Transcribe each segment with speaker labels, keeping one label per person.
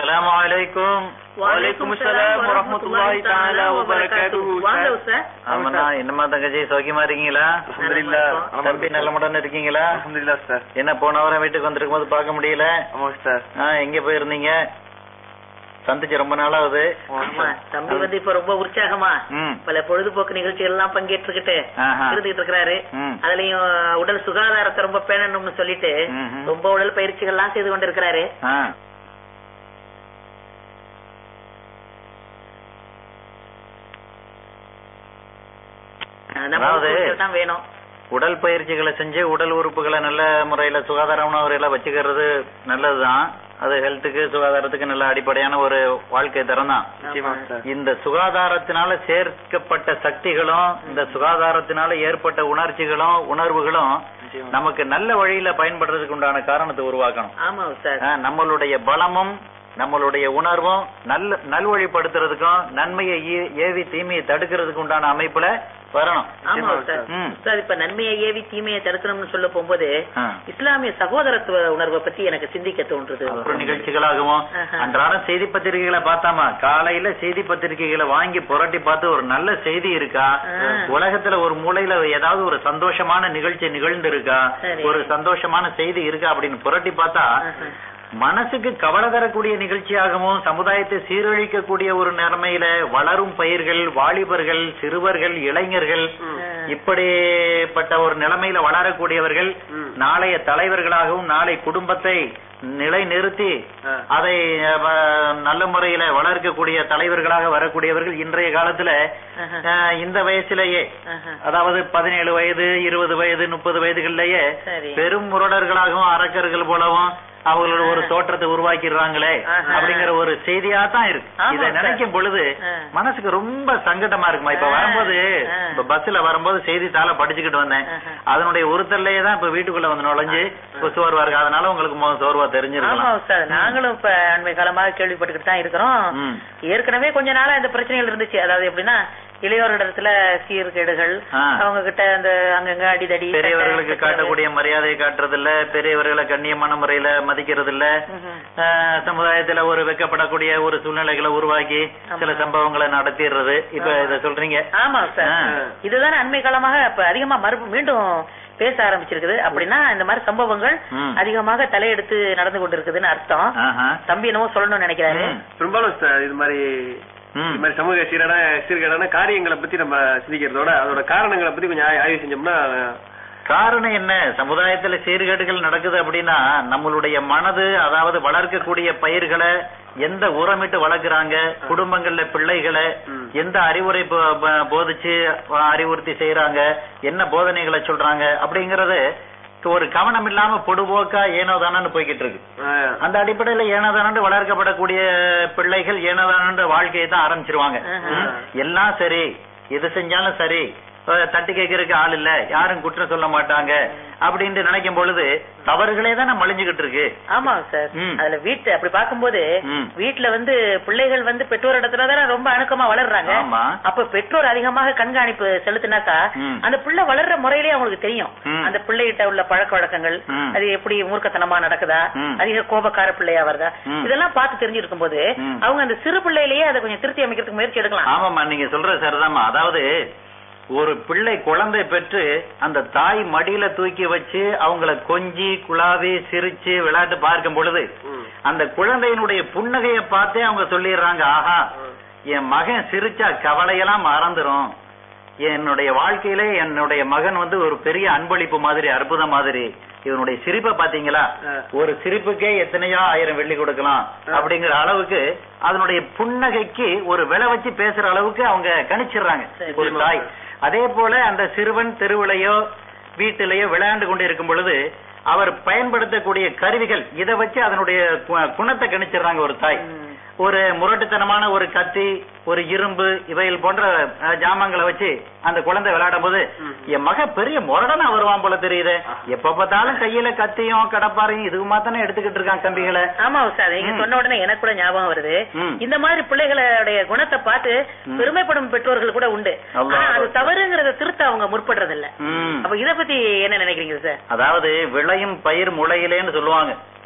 Speaker 1: அஸ்ஸலாமு அலைக்கும்
Speaker 2: வலைக்கும் அஸ்ஸலாம் வரஹ்மத்துல்லாஹி தஆலா வ பரகாத்துஹு. வாங்க உஸ்தாத்.
Speaker 1: ஆமாண்ணா என்னம்மா தங்கச்சி சௌக்கியமா இருக்கீங்களா
Speaker 2: அல்ஹம்துலில்லாஹ்.
Speaker 1: தம்பி நல்ல முடன் இருக்கீங்களா
Speaker 2: அல்ஹம்துலில்லாஹ் சார்
Speaker 1: என்ன போன வாரம் வீட்டுக்கு வந்திருக்கும் போது பார்க்க முடியல
Speaker 2: ஆமா சார்
Speaker 1: ஆ, எங்க போயிருந்தீங்க சந்திச்சு ரொம்ப நாளாவது
Speaker 3: ஆமா தம்பி வந்து இப்ப ரொம்ப உற்சாகமா
Speaker 1: ம்
Speaker 3: பல பொழுதுபோக்கு நிகழ்ச்சிகள் எல்லாம் பங்கேற்றுக்கிட்டு
Speaker 1: ஆஹா.
Speaker 3: இருந்துகிட்டு இருக்கிறாரு
Speaker 1: ம்.
Speaker 3: அதுலயும் உடல் சுகாதாரத்தை ரொம்ப பேணணும்னு சொல்லிட்டு
Speaker 1: ம்ஹும்.
Speaker 3: ரொம்ப உடல் பயிற்சிகள் எல்லாம் செய்து கொண்டிருக்கிறாரு
Speaker 1: ஆ
Speaker 3: நம்ம
Speaker 1: அதாவது-
Speaker 3: ஊக்குவித்தல் தான் வேணும்
Speaker 1: உடல் பயிற்சிகளை செஞ்சு உடல் உறுப்புகளை நல்ல முறையில சுகாதாரமான முறையில வச்சுக்கிறது நல்லதுதான் அது ஹெல்த்துக்கு சுகாதாரத்துக்கு நல்ல அடிப்படையான ஒரு வாழ்க்கை தரம் தான்
Speaker 2: நிச்சயமா சார்
Speaker 1: இந்த சுகாதாரத்தினால சேர்க்கப்பட்ட சக்திகளும் இந்த சுகாதாரத்தினால ஏற்பட்ட உணர்ச்சிகளும் உணர்வுகளும்
Speaker 2: நிச்சயமா.
Speaker 1: நமக்கு நல்ல வழியில பயன்படுறதுக்கு உண்டான காரணத்தை உருவாக்கணும்
Speaker 3: ஆமா சார்
Speaker 1: ஆ, நம்மளுடைய பலமும் நம்மளுடைய உணர்வும் நல்ல நல்வழிப்படுத்துறதுக்கும் நன்மையை ஈ- ஏவி தீமையை தடுக்கிறதுக்கு உண்டான அமைப்புல வரணும்
Speaker 3: ஆமா
Speaker 2: நிச்சயமா
Speaker 3: சார்
Speaker 1: ம்.
Speaker 3: சார் இப்ப நன்மையை ஏவி தீமையை தடுக்கணும்னு சொல்ல போகும்போது
Speaker 1: ஆ.
Speaker 3: இஸ்லாமிய சகோதரத்துவ உணர்வை பத்தி எனக்கு சிந்திக்க தோன்றுது
Speaker 1: அப்புறம் நிகழ்ச்சிகளாகவும்
Speaker 3: ஆஹா.
Speaker 1: அன்றாடம் செய்தி பத்திரிகைகளை பார்த்தாமா காலையில செய்தி பத்திரிகைகளை வாங்கி புரட்டி பார்த்து ஒரு நல்ல செய்தி இருக்கா
Speaker 3: ஆ.
Speaker 1: உலகத்துல ஒரு மூலையில ஏதாவது ஒரு சந்தோஷமான நிகழ்ச்சி நிகழ்ந்து இருக்கா
Speaker 3: சரி.
Speaker 1: ஒரு சந்தோஷமான செய்தி இருக்கா அப்படின்னு புரட்டி பார்த்தா
Speaker 3: ஆஹா.
Speaker 1: மனசுக்கு கவலை தரக்கூடிய நிகழ்ச்சியாகவும் சமுதாயத்தை சீரழிக்கக்கூடிய ஒரு நிலைமையில வளரும் பயிர்கள் வாலிபர்கள் சிறுவர்கள் இளைஞர்கள் இப்படிப்பட்ட ஒரு நிலைமையில வளரக்கூடியவர்கள்
Speaker 2: ம்.
Speaker 1: நாளைய தலைவர்களாகவும் நாளை குடும்பத்தை நிலை நிறுத்தி
Speaker 2: ஆ.
Speaker 1: அதை அஹ், நல்ல முறையில வளர்க்கக்கூடிய தலைவர்களாக வரக்கூடியவர்கள் இன்றைய காலத்துல
Speaker 3: ஆஹா.
Speaker 1: அஹ், இந்த வயசுலயே
Speaker 3: ஆஹா.
Speaker 1: அதாவது பதினேழு வயது இருபது வயது முப்பது வயதுகள்லயே
Speaker 3: சரி.
Speaker 1: பெரும் முரடர்களாகவும் அரக்கர்கள் போலவும் அவங்களோட ஒரு தோற்றத்தை உருவாக்கிடுறாங்களே
Speaker 3: ஆஹா.
Speaker 1: அப்படிங்கிற ஒரு செய்தியா தான் இருக்கு
Speaker 3: ஆமா
Speaker 1: இதை
Speaker 3: சார்.
Speaker 1: நினைக்கும் பொழுது
Speaker 3: ஆ.
Speaker 1: மனசுக்கு ரொம்ப சங்கடமா இருக்குமா இப்ப
Speaker 3: ஆ.
Speaker 1: வரும்போது
Speaker 3: ஆ.
Speaker 1: இப்ப பஸ்ல வரும்போது செய்தித்தாள படிச்சுக்கிட்டு வந்தேன்
Speaker 3: ஆஹா.
Speaker 1: அதனுடைய உறுத்தல்லையே தான் இப்ப வீட்டுக்குள்ள வந்து நுழைஞ்சு இப்ப சோர்வா இருக்கு அதனால உங்களுக்கு மொ- சோர்வா
Speaker 3: ஆமா
Speaker 1: தெரிஞ்சிருக்கலாம்
Speaker 3: உஸ்தாத் நாங்களும் இப்ப அண்மை காலமாக கேள்விப்பட்டுக்கிட்டு தான் இருக்கிறோம்
Speaker 1: ம்.
Speaker 3: ஏற்கனவே கொஞ்ச நாளா இந்த பிரச்சனைகள் இருந்துச்சு அதாவது எப்படின்னா இளையோரிடத்துல சீர்கேடுகள்
Speaker 1: ஆ.
Speaker 3: அவங்க கிட்ட அந்த அங்கங்க அடிதடி
Speaker 1: பெரியவர்களுக்கு
Speaker 3: சண்டை,
Speaker 1: காட்டக்கூடிய மரியாதையை காட்டுறது இல்ல பெரியவர்களை கண்ணியமான முறையில மதிக்கிறது இல்ல
Speaker 3: ம்ஹும்.
Speaker 1: ஆஹ், சமுதாயத்துல ஒரு வெக்கப்படக்கூடிய ஒரு சூழ்நிலைகளை உருவாக்கி சில
Speaker 3: ஆமா.
Speaker 1: சம்பவங்களை நடத்திடுறது இப்ப
Speaker 3: ஆமா.
Speaker 1: இத சொல்றீங்க
Speaker 3: ஆமா சார்
Speaker 1: ஆ.
Speaker 3: இதுதானே அண்மை காலமாக இப்ப அதிகமா மறுப்பு மீண்டும் பேச ஆரம்பிச்சிருக்குது அப்படின்னா இந்த மாதிரி சம்பவங்கள்
Speaker 1: ம்.
Speaker 3: அதிகமாக தலையெடுத்து நடந்து கொண்டிருக்குதுன்னு அர்த்தம்
Speaker 1: ஆஹா.
Speaker 3: தம்பி என்னமோ சொல்லணும்னு நினைக்கிறாரு
Speaker 1: ம்.
Speaker 2: பெரும்பாலும் சார் இது மாதிரி
Speaker 1: ம்.
Speaker 2: இது மாதிரி சமூக சீரான சீர்கேடான காரியங்களை பத்தி நம்ம சிந்திக்கிறதோட அதோட காரணங்களை பத்தி கொஞ்சம் ஆய்- ஆய்வு செஞ்சோம்னா
Speaker 1: காரணம் என்ன சமுதாயத்துல சீர்கேடுகள் நடக்குது அப்படின்னா நம்மளுடைய மனது அதாவது வளர்க்கக்கூடிய பயிர்களை எந்த உரமிட்டு வளர்க்குறாங்க குடும்பங்கள்ல பிள்ளைகளை
Speaker 2: ம்.
Speaker 1: எந்த அறிவுரை போ- ப- போதிச்சு அஹ், அறிவுறுத்தி செய்யறாங்க என்ன போதனைகளை சொல்றாங்க அப்படிங்கறது ஒரு கவனம் இல்லாம பொடுபோக்கா ஏனோ தானு போய்கிட்டு இருக்கு
Speaker 2: ஆஹ்,
Speaker 1: அந்த அடிப்படையில ஏனோதானு வளர்க்கப்படக்கூடிய பிள்ளைகள் ஏனோதானு வாழ்க்கையை தான் ஆரம்பிச்சிருவாங்க
Speaker 3: ஆஹா.
Speaker 1: ம். எல்லாம் சரி எது செஞ்சாலும் சரி அஹ் தட்டி கேட்கறதுக்கு ஆள் இல்ல யாரும் குற்றம் சொல்ல மாட்டாங்க அப்படின்னு நினைக்கும் பொழுது தவறுகளே தானே மலிஞ்சுகிட்டு இருக்கு
Speaker 3: ஆமா சார்
Speaker 1: ம்.
Speaker 3: அதுல வீட்டு அப்படி பார்க்கும்போது
Speaker 1: ம்.
Speaker 3: வீட்டுல வந்து பிள்ளைகள் வந்து பெற்றோர் இடத்துல தானே ரொம்ப அணுக்கமா வளர்றாங்க
Speaker 1: ஆமா.
Speaker 3: அப்ப பெற்றோர் அதிகமாக கண்காணிப்பு செலுத்தினாக்கா
Speaker 1: ம்.
Speaker 3: அந்த பிள்ளை வளர்ற முறையிலேயே அவங்களுக்கு தெரியும்
Speaker 1: ம்.
Speaker 3: அந்த பிள்ளைகிட்ட உள்ள பழக்க வழக்கங்கள்
Speaker 1: ம்.
Speaker 3: அது எப்படி மூர்க்கத்தனமா நடக்குதா
Speaker 1: ம்.
Speaker 3: அதிக கோபக்கார பிள்ளையா வருதா
Speaker 1: ம்.
Speaker 3: இதெல்லாம் பார்த்து தெரிஞ்சிருக்கும் போது
Speaker 1: ம்.
Speaker 3: அவங்க அந்த சிறு பிள்ளையிலேயே அதை கொஞ்சம் திருத்தி அமைக்கிறதுக்கு முயற்சி எடுக்கலாம்
Speaker 1: ஆமாம்மா நீங்க சொல்றது சரிதாம்மா அதாவது ஒரு பிள்ளை குழந்தை பெற்று அந்த தாய் மடியில தூக்கி வச்சு அவங்கள கொஞ்சி குழாவி சிரிச்சு விளையாட்டு பார்க்கும் பொழுது
Speaker 2: ம்.
Speaker 1: அந்த குழந்தையினுடைய புன்னகையை பார்த்தே அவங்க சொல்லிடுறாங்க ஆஹா என் மகன் சிரிச்சா கவலையெல்லாம் மறந்துரும் என்னுடைய வாழ்க்கையிலே என்னுடைய மகன் வந்து ஒரு பெரிய அன்பளிப்பு மாதிரி அற்புதம் மாதிரி இவனுடைய சிரிப்பை பாத்தீங்களா
Speaker 2: ஆ.
Speaker 1: ஒரு சிரிப்புக்கே எத்தனையோ ஆயிரம் வெள்ளி கொடுக்கலாம் அப்படிங்கிற அளவுக்கு அதனுடைய புன்னகைக்கு ஒரு விலை வச்சு பேசுற அளவுக்கு அவங்க கணிச்சிடுறாங்க
Speaker 3: சரி.
Speaker 1: ஒரு தாய் அதே போல அந்த சிறுவன் தெருவிலையோ வீட்டிலேயோ விளையாண்டு கொண்டு இருக்கும் பொழுது அவர் பயன்படுத்தக்கூடிய கருவிகள் இதை வச்சு அதனுடைய கு- குணத்தை கணிச்சிடுறாங்க ஒரு தாய்
Speaker 3: ம்.
Speaker 1: ஒரு முரட்டுத்தனமான ஒரு கத்தி ஒரு இரும்பு இவைகள் போன்ற அஹ், ஜாமான்களை வச்சு அந்த குழந்தை விளையாடும் போது என் மக பெரிய முரடனா வருவான் போல தெரியுது எப்ப பார்த்தாலும் கையில கத்தியும் கடப்பாரையும் இதுவுமா தானே எடுத்துக்கிட்டு இருக்கான் கம்பிகளை
Speaker 3: ஆமா சார் நீங்க
Speaker 1: ம்.
Speaker 3: சொன்ன உடனே எனக்கு கூட ஞாபகம் வருது
Speaker 1: ம்.
Speaker 3: இந்த மாதிரி பிள்ளைகளுடைய குணத்தை பார்த்து
Speaker 1: ம்.
Speaker 3: பெருமைப்படும் பெற்றோர்கள் கூட உண்டு
Speaker 1: அல்லாஹ்
Speaker 3: ஆனா அது
Speaker 1: அக்பர்.
Speaker 3: தவறுங்கிறத திருத்த அவங்க முற்படுறது இல்ல
Speaker 1: ம்.
Speaker 3: அப்ப இத பத்தி என்ன நினைக்கிறீங்க சார்
Speaker 1: அதாவது விளையும் பயிர் முளையிலேன்னு சொல்லுவாங்க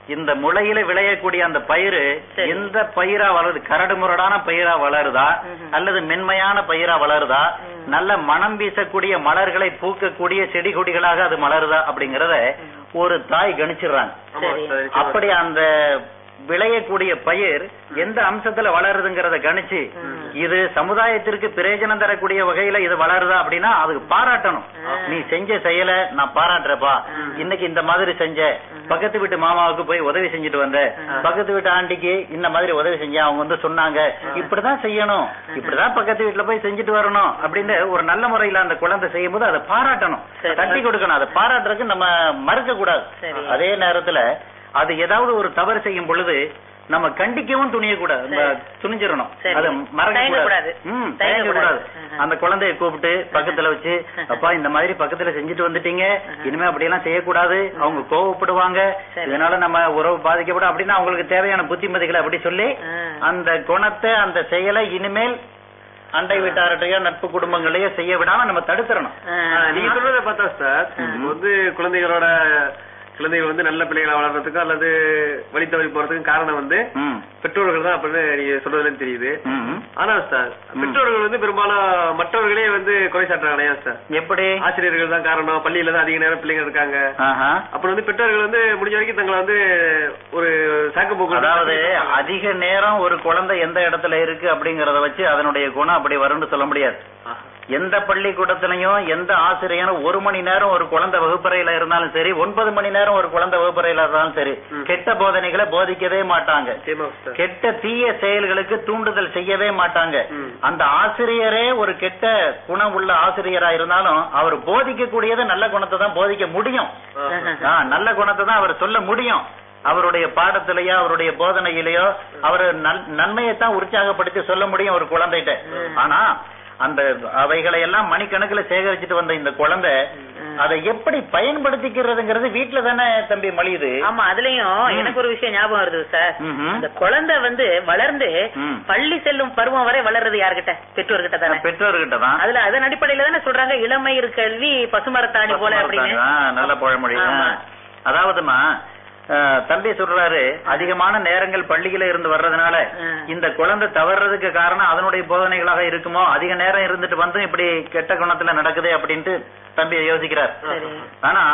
Speaker 1: இந்த முளையில விளையக்கூடிய அந்த பயிறு
Speaker 3: சரி.
Speaker 1: எந்த பயிரா வளருது கரடு முரடான பயிரா வளருதா
Speaker 3: ம்ஹும்.
Speaker 1: அல்லது மென்மையான பயிரா வளருதா
Speaker 3: ம்.
Speaker 1: நல்ல மனம் வீசக்கூடிய மலர்களை பூக்கக்கூடிய செடி கொடிகளாக அது மலருதா அப்படிங்கறத ஒரு தாய் கணிச்சிடுறாங்க
Speaker 2: ஆமா
Speaker 3: சரி.
Speaker 2: சார்
Speaker 1: அப்படி அந்த விளையக்கூடிய பயிர் எந்த அம்சத்துல வளருதுங்கிறத கணிச்சு
Speaker 3: ம்.
Speaker 1: இது சமுதாயத்திற்கு பிரயோஜனம் தரக்கூடிய வகையில இது வளருதா அப்படின்னா அதுக்கு பாராட்டணும்
Speaker 3: ஆ.
Speaker 1: நீ செஞ்ச செயலை நான் பாராட்டுறப்பா
Speaker 3: ம்.
Speaker 1: இன்னைக்கு இந்த மாதிரி செஞ்ச பக்கத்து வீட்டு மாமாவுக்கு போய் உதவி செஞ்சுட்டு வந்த
Speaker 3: ஆ.
Speaker 1: பக்கத்து வீட்டு ஆண்டிக்கு இந்த மாதிரி உதவி செஞ்சேன் அவங்க வந்து சொன்னாங்க இப்படிதான் செய்யணும் இப்படிதான் பக்கத்து வீட்டுல போய் செஞ்சுட்டு வரணும் அப்படின்னு ஒரு நல்ல முறையில அந்த குழந்தை செய்யும் போது அதை பாராட்டணும்
Speaker 3: சரி.
Speaker 1: தட்டி கொடுக்கணும் அதை பாராட்டுறதுக்கு நம்ம மறுக்க கூடாது
Speaker 3: சரி.
Speaker 1: அதே நேரத்துல அது ஏதாவது ஒரு தவறு செய்யும் பொழுது நம்ம கண்டிக்கவும் துணிய கூடாது நம்ம
Speaker 3: சரி.
Speaker 1: துணிஞ்சிடணும்
Speaker 3: சரி.
Speaker 1: அதை மறக்க
Speaker 3: தயங்கக்கூடாது.
Speaker 1: கூடாது ம்,
Speaker 3: தயங்கக்கூடாது.
Speaker 1: தயங்கக்கூடாது
Speaker 3: ஆஹா.
Speaker 1: அந்த குழந்தைய கூப்பிட்டு பக்கத்துல வச்சு அப்பா இந்த மாதிரி பக்கத்துல செஞ்சுட்டு வந்துட்டீங்க இனிமே அப்படி எல்லாம் செய்யக்கூடாது அவங்க கோவப்படுவாங்க
Speaker 3: சரி.
Speaker 1: இதனால நம்ம உறவு பாதிக்கப்படும் அப்படின்னு அவங்களுக்கு தேவையான புத்திமதிகளை அப்படி சொல்லி
Speaker 3: ஆ.
Speaker 1: அந்த குணத்தை அந்த செயலை இனிமேல் அண்டை வீட்டார்கிட்டயோ நட்பு குடும்பங்களையோ செய்ய விடாம நம்ம தடுத்துறணும்
Speaker 3: ஆ.
Speaker 2: ஆ, நீங்க சொல்றத பார்த்தா சார் இப்ப வந்து குழந்தைகளோட குழந்தைகள் வந்து நல்ல பிள்ளைகளை வளர்றதுக்கும் அல்லது வழி தவறி போறதுக்கும் காரணம் வந்து
Speaker 1: ம்.
Speaker 2: பெற்றோர்கள் தான் அப்படின்னு நீங்க சொல்றதுல தெரியுது
Speaker 1: ம்.
Speaker 2: ஆனா சார் பெற்றோர்கள் வந்து பெரும்பாலும் மற்றவர்களே வந்து குறை சாட்டுறாங்க ஏன் சார்
Speaker 1: எப்படி
Speaker 2: ஆசிரியர்கள் தான் காரணம் பள்ளியில தான் அதிக நேரம் பிள்ளைங்க இருக்காங்க
Speaker 1: ஆஹா.
Speaker 2: அப்புறம் வந்து பெற்றோர்கள் வந்து முடிஞ்ச வரைக்கும் தங்களை வந்து ஒரு சாக்கு போக்கு
Speaker 1: அதாவது அதிக நேரம் ஒரு குழந்தை எந்த இடத்துல இருக்கு அப்படிங்கறத வச்சு அதனுடைய குணம் அப்படி வரும்னு சொல்ல முடியாது எந்த பள்ளிக்கூடத்திலையும் எந்த ஆசிரியரும் ஒரு மணி நேரம் ஒரு குழந்தை வகுப்பறையில இருந்தாலும் சரி ஒன்பது மணி நேரம் ஒரு குழந்தை வகுப்பறையில இருந்தாலும் சரி
Speaker 2: ம்.
Speaker 1: கெட்ட போதனைகளை போதிக்கவே மாட்டாங்க
Speaker 2: நிச்சயமா சார்
Speaker 1: கெட்ட தீய செயல்களுக்கு தூண்டுதல் செய்யவே மாட்டாங்க
Speaker 2: ம்.
Speaker 1: அந்த ஆசிரியரே ஒரு கெட்ட குணம் உள்ள ஆசிரியரா இருந்தாலும் அவர் போதிக்கக்கூடியது நல்ல குணத்தை தான் போதிக்க முடியும்
Speaker 2: ஆஹா.
Speaker 1: ஆ, நல்ல குணத்தை தான் அவர் சொல்ல முடியும் அவருடைய பாடத்திலேயோ அவருடைய போதனையிலேயோ அவர் நன்மையை தான் உற்சாகப்படுத்தி சொல்ல முடியும் ஒரு குழந்தைகிட்ட ஆனா அந்த அவைகளை எல்லாம் மணிக்கணக்குல சேகரிச்சுட்டு வந்த இந்த குழந்தை அதை எப்படி பயன்படுத்திக்கிறதுங்கிறது வீட்டுல தானே தம்பி மலியுது
Speaker 3: ஆமா அதுலயும்
Speaker 1: ம்.
Speaker 3: எனக்கு ஒரு விஷயம் ஞாபகம் வருது சார்
Speaker 1: ம்ஹும்.
Speaker 3: அந்த குழந்தை வந்து வளர்ந்து
Speaker 1: ம்.
Speaker 3: பள்ளி செல்லும் பருவம் வரை வளர்றது யார்கிட்ட பெற்றோர்கிட்ட தானே
Speaker 1: பெற்றோர்கிட்ட தான்
Speaker 3: அதுல அதன் அடிப்படையில தானே சொல்றாங்க இளமயிர் கல்வி பசுமரத்தாணி போல அப்படின்னு
Speaker 1: ஆ, நல்ல பழமொழி ஆ.
Speaker 3: ஆமா.
Speaker 1: அதாவதுமா ஆ, தம்பி சொல்றாரு அதிகமான நேரங்கள் பள்ளியில இருந்து வர்றதுனால
Speaker 3: ஆ.
Speaker 1: இந்த குழந்தை தவறுறதுக்கு காரணம் அதனுடைய போதனைகளாக இருக்குமோ அதிக நேரம் இருந்துட்டு வந்து இப்படி கெட்ட குணத்துல நடக்குதே அப்படின்ட்டு தம்பி யோசிக்கிறார்
Speaker 3: சரி.
Speaker 1: ஆனா